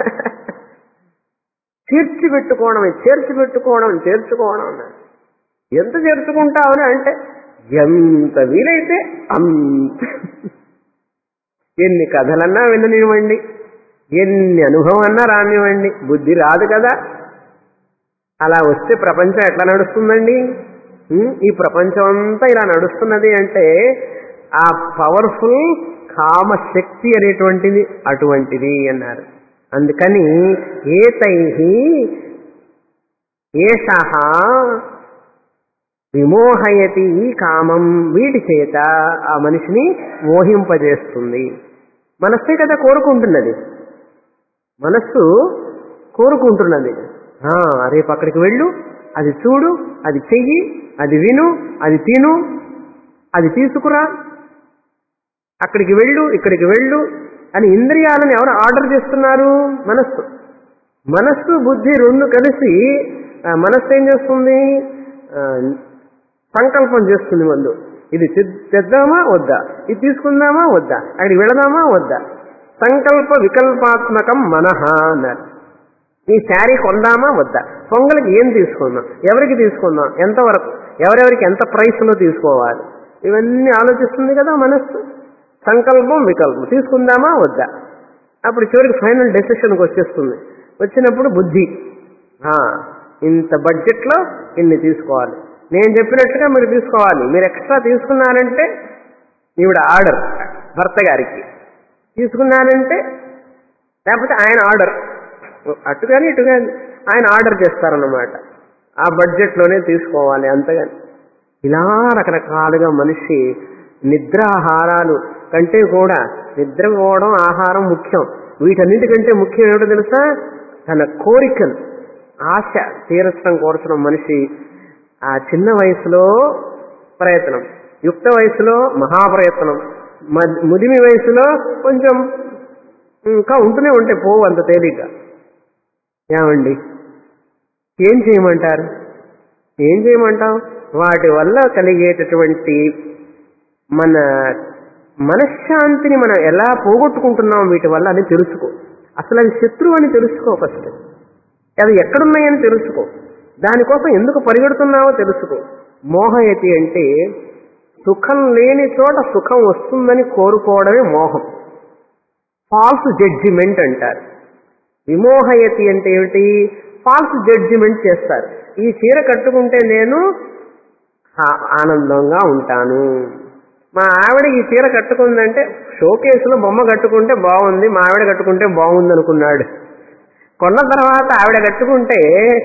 చేర్చి పెట్టుకోవడం చేర్చి పెట్టుకోవడం చేర్చుకోవడం అన్నారు ఎంత చేర్చుకుంటావని అంటే ఎంత వీలైతే అంత ఎన్ని కథలన్నా విననివ్వండి ఎన్ని అనుభవం అన్నా రానివ్వండి బుద్ధి రాదు కదా అలా వస్తే ప్రపంచం ఎట్లా నడుస్తుందండి ఉం? ఈ ప్రపంచం అంతా ఇలా నడుస్తున్నది అంటే ఆ పవర్ఫుల్ కామశక్తి అనేటువంటిది అటువంటిది అన్నారు అందుకని ఏతై ఏష విమోహయతి ఈ కామం వీటి చేత ఆ మనిషిని మోహింపజేస్తుంది మనస్సే కదా కోరుకుంటున్నది మనస్సు కోరుకుంటున్నది ఆ, రేపు అక్కడికి వెళ్ళు అది చూడు అది చెయ్యి అది విను అది తిను అది తీసుకురా అక్కడికి వెళ్ళు ఇక్కడికి వెళ్ళు అని ఇంద్రియాలను ఎవరు ఆర్డర్ చేస్తున్నారు మనస్సు మనస్సు బుద్ధి రెండు కలిసి ఆ, మనస్సు ఏం చేస్తుంది ఆ, సంకల్పం చేస్తుంది ముందు ఇది తె- తెద్దామా వద్దా ఇది తీసుకుందామా వద్దా అక్కడికి వెళదామా వద్దా సంకల్ప వికల్పాత్మకం మనహ అన్నారు ఈ శారీ కొందామా వద్దా పొంగల్కి ఏం తీసుకుందాం ఎవరికి తీసుకుందాం ఎంతవరకు ఎవరెవరికి ఎంత ప్రైస్లో తీసుకోవాలి ఇవన్నీ ఆలోచిస్తుంది కదా మనస్సు సంకల్పం వికల్పం తీసుకుందామా వద్దా అప్పుడు చివరికి ఫైనల్ డెసిషన్కి వచ్చేస్తుంది వచ్చినప్పుడు బుద్ధి ఆ, ఇంత బడ్జెట్లో ఇన్ని తీసుకోవాలి నేను చెప్పినట్టుగా మీరు తీసుకోవాలి మీరు ఎక్స్ట్రా తీసుకున్నారంటే ఈవిడ ఆర్డర్ భర్త గారికి తీసుకున్నానంటే లేకపోతే ఆయన ఆర్డర్ అటు కానీ ఇటు కానీ ఆయన ఆర్డర్ చేస్తారన్నమాట ఆ బడ్జెట్లోనే తీసుకోవాలి అంతగాని ఇలా రకరకాలుగా మనిషి నిద్రాహారాలు కంటే కూడా నిద్రపోవడం ఆహారం ముఖ్యం వీటన్నిటికంటే ముఖ్యం ఏమిటో తెలుసా తన కోరికలు ఆశ తీరచడం కోరచడం మనిషి ఆ చిన్న వయసులో ప్రయత్నం యుక్త వయసులో మహాప్రయత్నం మద్- ముదిమి వయసులో కొంచెం ఇంకా ఉంటూనే ఉంటాయి పోవు అంత తేలిగ్గా ఏమండి ఏం చేయమంటారు ఏం చేయమంటాం వాటి వల్ల కలిగేటటువంటి మన మనశ్శాంతిని మనం ఎలా పోగొట్టుకుంటున్నాం వీటి వల్ల అని తెలుసుకో అసలు అది శత్రువు అని తెలుసుకో ఫస్ట్ అవి ఎక్కడున్నాయని తెలుసుకో దానికోసం ఎందుకు పరిగెడుతున్నావో తెలుసుకో మోహయతి అంటే సుఖం లేని చోట సుఖం వస్తుందని కోరుకోవడమే మోహం ఫాల్స్ జడ్జిమెంట్ అంటారు విమోహయతి అంటే ఏమిటి ఫాల్స్ జడ్జిమెంట్ చేస్తారు ఈ చీర కట్టుకుంటే నేను ఆ- ఆనందంగా ఉంటాను మా ఆవిడ ఈ చీర కట్టుకుందంటే షోకేసులో బొమ్మ కట్టుకుంటే బాగుంది మా ఆవిడ కట్టుకుంటే బాగుంది అనుకున్నాడు కొన్న తర్వాత ఆవిడ కట్టుకుంటే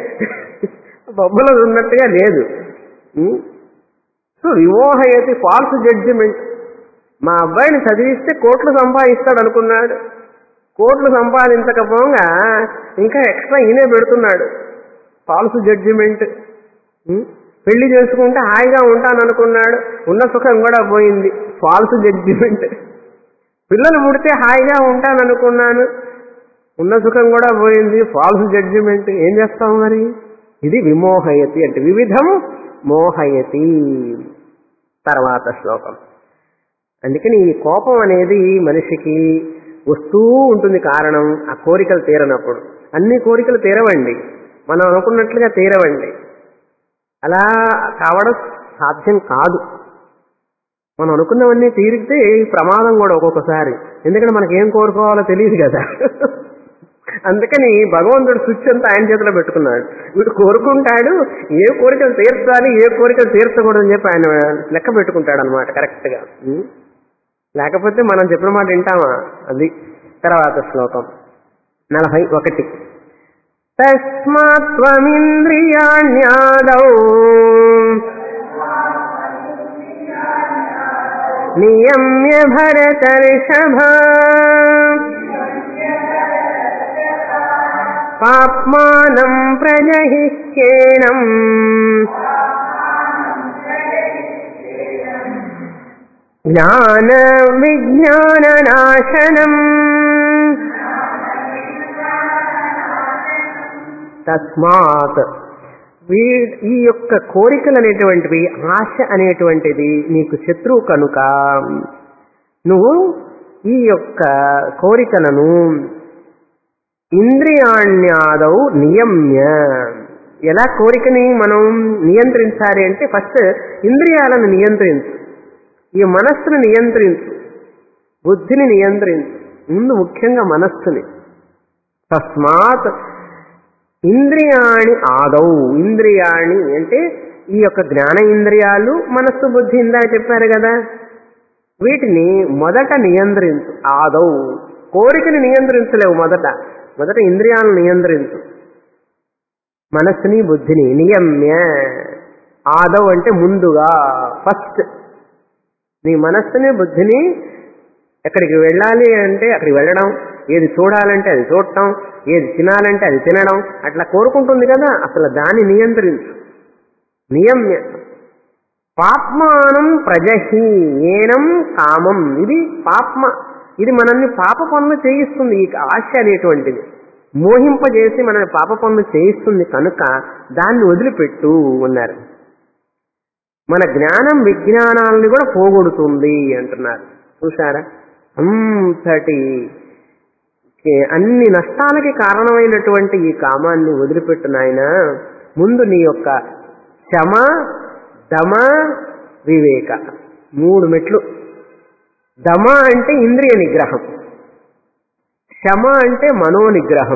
బొమ్మలో ఉన్నట్టుగా లేదు ఉం? సో విమోహయతి ఫాల్స్ జడ్జిమెంట్ మా అబ్బాయిని చదివిస్తే కోట్లు సంపాదిస్తాడు అనుకున్నాడు కోట్లు సంపాదించకపోగా ఇంకా ఎక్స్ట్రా ఈయనే పెడుతున్నాడు ఫాల్స్ జడ్జిమెంట్ పెళ్లి చేసుకుంటే హాయిగా ఉంటాననుకున్నాడు ఉన్న సుఖం కూడా పోయింది ఫాల్స్ జడ్జిమెంట్ పిల్లలు పుడితే హాయిగా ఉంటాననుకున్నాను ఉన్న సుఖం కూడా పోయింది ఫాల్స్ జడ్జిమెంట్ ఏం చేస్తాం మరి ఇది విమోహయతి అంటే వివిధం మోహయతి తర్వాత శ్లోకం అందుకని ఈ కోపం అనేది మనిషికి వస్తూ ఉంటుంది కారణం ఆ కోరికలు తీరనప్పుడు అన్ని కోరికలు తీరవండి మనం అనుకున్నట్లుగా తీరవండి అలా కావడం సాధ్యం కాదు మనం అనుకున్నవన్నీ తీరితే ప్రమాదం కూడా ఒక్కొక్కసారి ఎందుకంటే మనకి ఏం కోరుకోవాలో తెలియదు కదా అందుకని భగవంతుడు స్విచ్ అంతా ఆయన చేతిలో పెట్టుకున్నాడు వీడు కోరుకుంటాడు ఏ కోరికలు తీర్చాలి ఏ కోరికలు తీర్చకూడదని చెప్పి ఆయన లెక్క పెట్టుకుంటాడు అనమాట కరెక్ట్ గా ఉం? లేకపోతే మనం చెప్పిన మాట వింటామా అది తర్వాత శ్లోకం నలభై ఒకటి తస్మాత్వమింద్రియాణ్యాదౌ నియమ్య భరతర్షభ పాప్మానం ప్రజహిష్యేణం జ్ఞాన విజ్ఞాన నాశనం తస్మాత్ వీ ఈ యొక్క కోరికలు అనేటువంటివి ఆశ అనేటువంటిది నీకు శత్రువు కనుక నువ్వు ఈ యొక్క కోరికలను ఇంద్రియాణ్యాదౌ నియమ్య ఎలా కోరికని మనం నియంత్రించాలి అంటే ఫస్ట్ ఇంద్రియాలను నియంత్రించు ఈ మనస్సును నియంత్రించు బుద్ధిని నియంత్రించు ముందు ముఖ్యంగా మనస్సుని తస్మాత్ ఇంద్రియాణి ఆదౌ ఇంద్రియాణి అంటే ఈ యొక్క జ్ఞాన ఇంద్రియాలు మనస్సు బుద్ధి ఇందా చెప్పారు కదా వీటిని మొదట నియంత్రించు ఆదౌ కోరికని నియంత్రించలేవు మొదట మొదట ఇంద్రియాలను నియంత్రించు మనస్సుని బుద్ధిని నియమ్య ఆదౌ అంటే ముందుగా ఫస్ట్ నీ మనస్సుని బుద్ధిని ఎక్కడికి వెళ్ళాలి అంటే అక్కడికి వెళ్ళడం ఏది చూడాలంటే అది చూడటం ఏది తినాలంటే అది తినడం అట్లా కోరుకుంటుంది కదా అసలు దాన్ని నియంత్రించు నియమ్య పాప్మానం ప్రజహి ఏనం కామం ఇది పాప్మ ఇది మనల్ని పాప పనులు చేయిస్తుంది ఈ ఆశ అనేటువంటిది మోహింపజేసి మనల్ని పాప పనులు చేయిస్తుంది కనుక దాన్ని వదిలిపెట్టు అన్నారు మన జ్ఞానం విజ్ఞానాలని కూడా పోగొడుతుంది అంటున్నారు చూసారా అంతటి ఏ- అన్ని నష్టాలకి కారణమైనటువంటి ఈ కామాన్ని వదిలిపెట్టు నాయన ముందు నీ యొక్క శమ దమ వివేక మూడు మెట్లు దమ అంటే ఇంద్రియ నిగ్రహం శమ అంటే మనో నిగ్రహం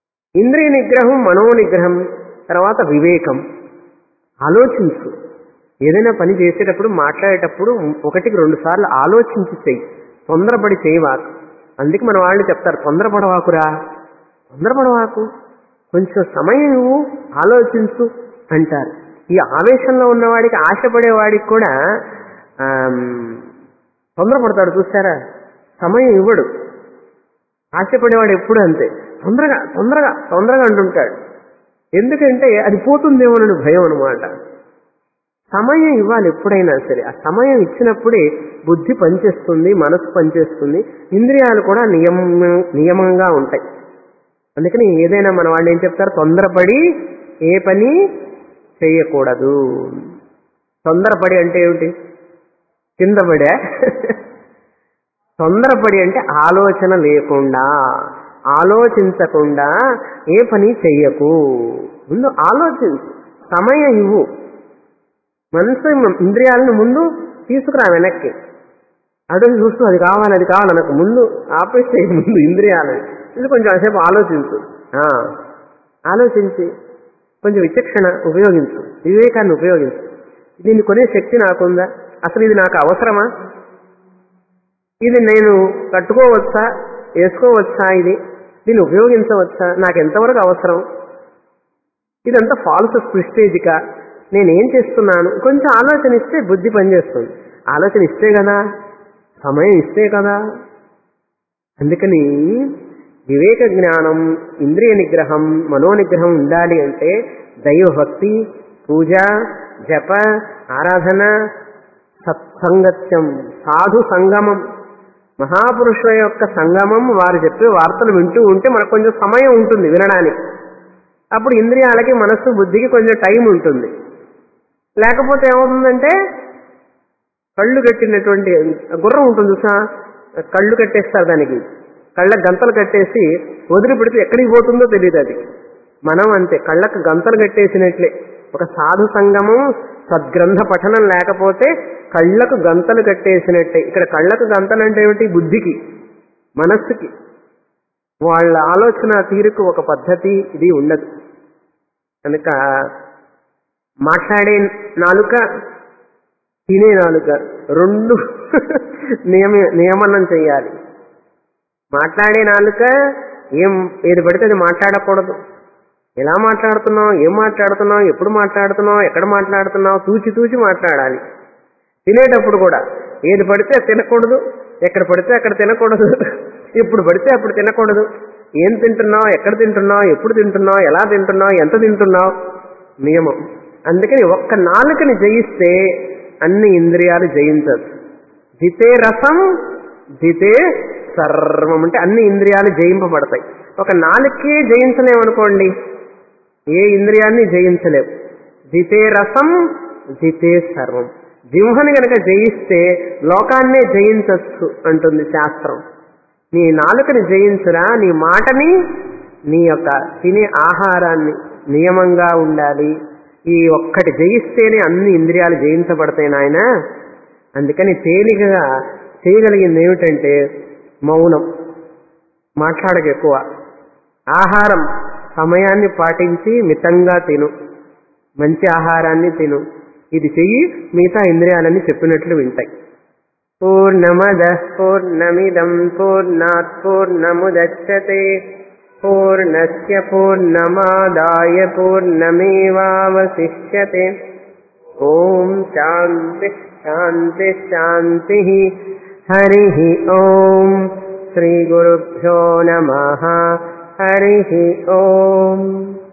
ఇంద్రియ నిగ్రహం మనో నిగ్రహం తర్వాత వివేకం ఆలోచించు ఏదైనా పని చేసేటప్పుడు మాట్లాడేటప్పుడు ఒకటికి రెండు సార్లు ఆలోచించి చెయ్యి తొందరపడి చేయవాకు అందుకే మన వాళ్ళు చెప్తారు తొందరపడవాకురా తొందరపడవాకు కొంచెం సమయం నువ్వు ఆలోచించు అంటారు ఈ ఆవేశంలో ఉన్నవాడికి ఆశపడేవాడికి కూడా ఆమ్, తొందరపడతాడు చూస్తారా సమయం ఇవ్వడు ఆశపడేవాడు ఎప్పుడు అంతే తొందరగా తొందరగా తొందరగా అంటుంటాడు ఎందుకంటే అది పోతుందేమోనని భయం అనమాట సమయం ఇవ్వాలి ఎప్పుడైనా సరే ఆ సమయం ఇచ్చినప్పుడే బుద్ధి పనిచేస్తుంది మనసు పనిచేస్తుంది ఇంద్రియాలు కూడా నియమ నియమంగా ఉంటాయి అందుకని ఏదైనా మన వాళ్ళు ఏం చెప్తారు తొందరపడి ఏ పని చేయకూడదు తొందరపడి అంటే ఏమిటి కింద పడా తొందరపడి అంటే ఆలోచన లేకుండా ఆలోచించకుండా ఏ పని చెయ్యకు ముందు ఆలోచించు సమయం ఇవ్వు మనసు ఇంద్రియాలను ముందు తీసుకురా వెనక్కి అటు చూస్తూ అది కావాలి అది కావాలి నాకు ముందు ఆపేసే ముందు ఇంద్రియాలని ఇది కొంచెం సేపు ఆలోచించు ఆ, ఆలోచించి కొంచెం విచక్షణ ఉపయోగించు వివేకాన్ని ఉపయోగించు దీన్ని కొనే శక్తి నాకుందా అసలు ఇది నాకు అవసరమా ఇది నేను కట్టుకోవచ్చా వేసుకోవచ్చా ఇది దీన్ని ఉపయోగించవచ్చా నాకు ఎంతవరకు అవసరం ఇదంతా ఫాల్స్ ప్రిస్టేజిక నేనేం చేస్తున్నాను కొంచెం ఆలోచన ఇస్తే బుద్ధి పనిచేస్తుంది ఆలోచన ఇస్తే కదా సమయం ఇస్తే కదా అందుకని వివేక జ్ఞానం ఇంద్రియ నిగ్రహం మనోనిగ్రహం ఉండాలి అంటే దైవభక్తి పూజ జప ఆరాధన సత్సంగత్యం సాధు సంగమం మహాపురుషుల యొక్క సంగమం వారు చెప్పే వార్తలు వింటూ ఉంటే మనకు కొంచెం సమయం ఉంటుంది వినడానికి అప్పుడు ఇంద్రియాలకి మనస్సు బుద్ధికి కొంచెం టైం ఉంటుంది లేకపోతే ఏమవుతుందంటే కళ్ళు కట్టినటువంటి గుర్రం ఉంటుంది చూసా కళ్ళు కట్టేస్తారు దానికి కళ్ళ గంతలు కట్టేసి వదిలిపెడితే ఎక్కడికి పోతుందో తెలియదు అది మనం అంతే కళ్ళకు గంతలు కట్టేసినట్లే ఒక సాధు సంగమం సద్గ్రంథ పఠనం లేకపోతే కళ్ళకు గంతలు కట్టేసినట్టే ఇక్కడ కళ్ళకు గంతలు అంటే ఏమిటి బుద్ధికి మనస్సుకి వాళ్ళ ఆలోచన తీరుకు ఒక పద్ధతి ఇది ఉండదు కనుక మాట్లాడే నాలుక తినే నాలుక రెండు నియమ నియమనం చేయాలి మాట్లాడే నాలుక ఏం ఏది పడితే అది మాట్లాడకూడదు ఎలా మాట్లాడుతున్నావు ఏం మాట్లాడుతున్నావు ఎప్పుడు మాట్లాడుతున్నావు ఎక్కడ మాట్లాడుతున్నావు తూచి తూచి మాట్లాడాలి తినేటప్పుడు కూడా ఏది పడితే అది తినకూడదు ఎక్కడ పడితే అక్కడ తినకూడదు ఎప్పుడు పడితే అప్పుడు తినకూడదు ఏం తింటున్నావు ఎక్కడ తింటున్నావు ఎప్పుడు తింటున్నావు ఎలా తింటున్నావు ఎంత తింటున్నావు నియమం అందుకని ఒక్క నాలుకని జయిస్తే అన్ని ఇంద్రియాలు జయించదు జితే రసం జితే సర్వం అంటే అన్ని ఇంద్రియాలు జయింపబడతాయి ఒక నాలుకే జయించలేమనుకోండి ఏ ఇంద్రియాన్ని జయించలేవు జితే రసం జితే సర్వం జింహని గనక జయిస్తే లోకాన్నే జయించవచ్చు అంటుంది శాస్త్రం నీ నాలుకని జయించురా నీ మాటని నీ యొక్క తినే ఆహారాన్ని నియమంగా ఉండాలి ఈ ఒక్కటి జయిస్తేనే అన్ని ఇంద్రియాలు జయించబడతాయి నాయన అందుకని తేలికగా చేయగలిగింది ఏమిటంటే మౌనం మాట్లాడక ఎక్కువ ఆహారం సమయాన్ని పాటించి మితంగా తిను మంచి ఆహారాన్ని తిను ఇది చెయ్యి మిగతా ఇంద్రియాలన్నీ చెప్పినట్లు వింటాయి పూర్ణమద పూర్ణమిదం పూర్ణాత్ పూర్ణముదచ్చతే పూర్ణస్య పూర్ణమాదాయ పూర్ణమేవావశిష్యతే ఓం శాంతి శాంతి శాంతి హరి ఓం శ్రీ గురుభ్యో నమ హరి ఓం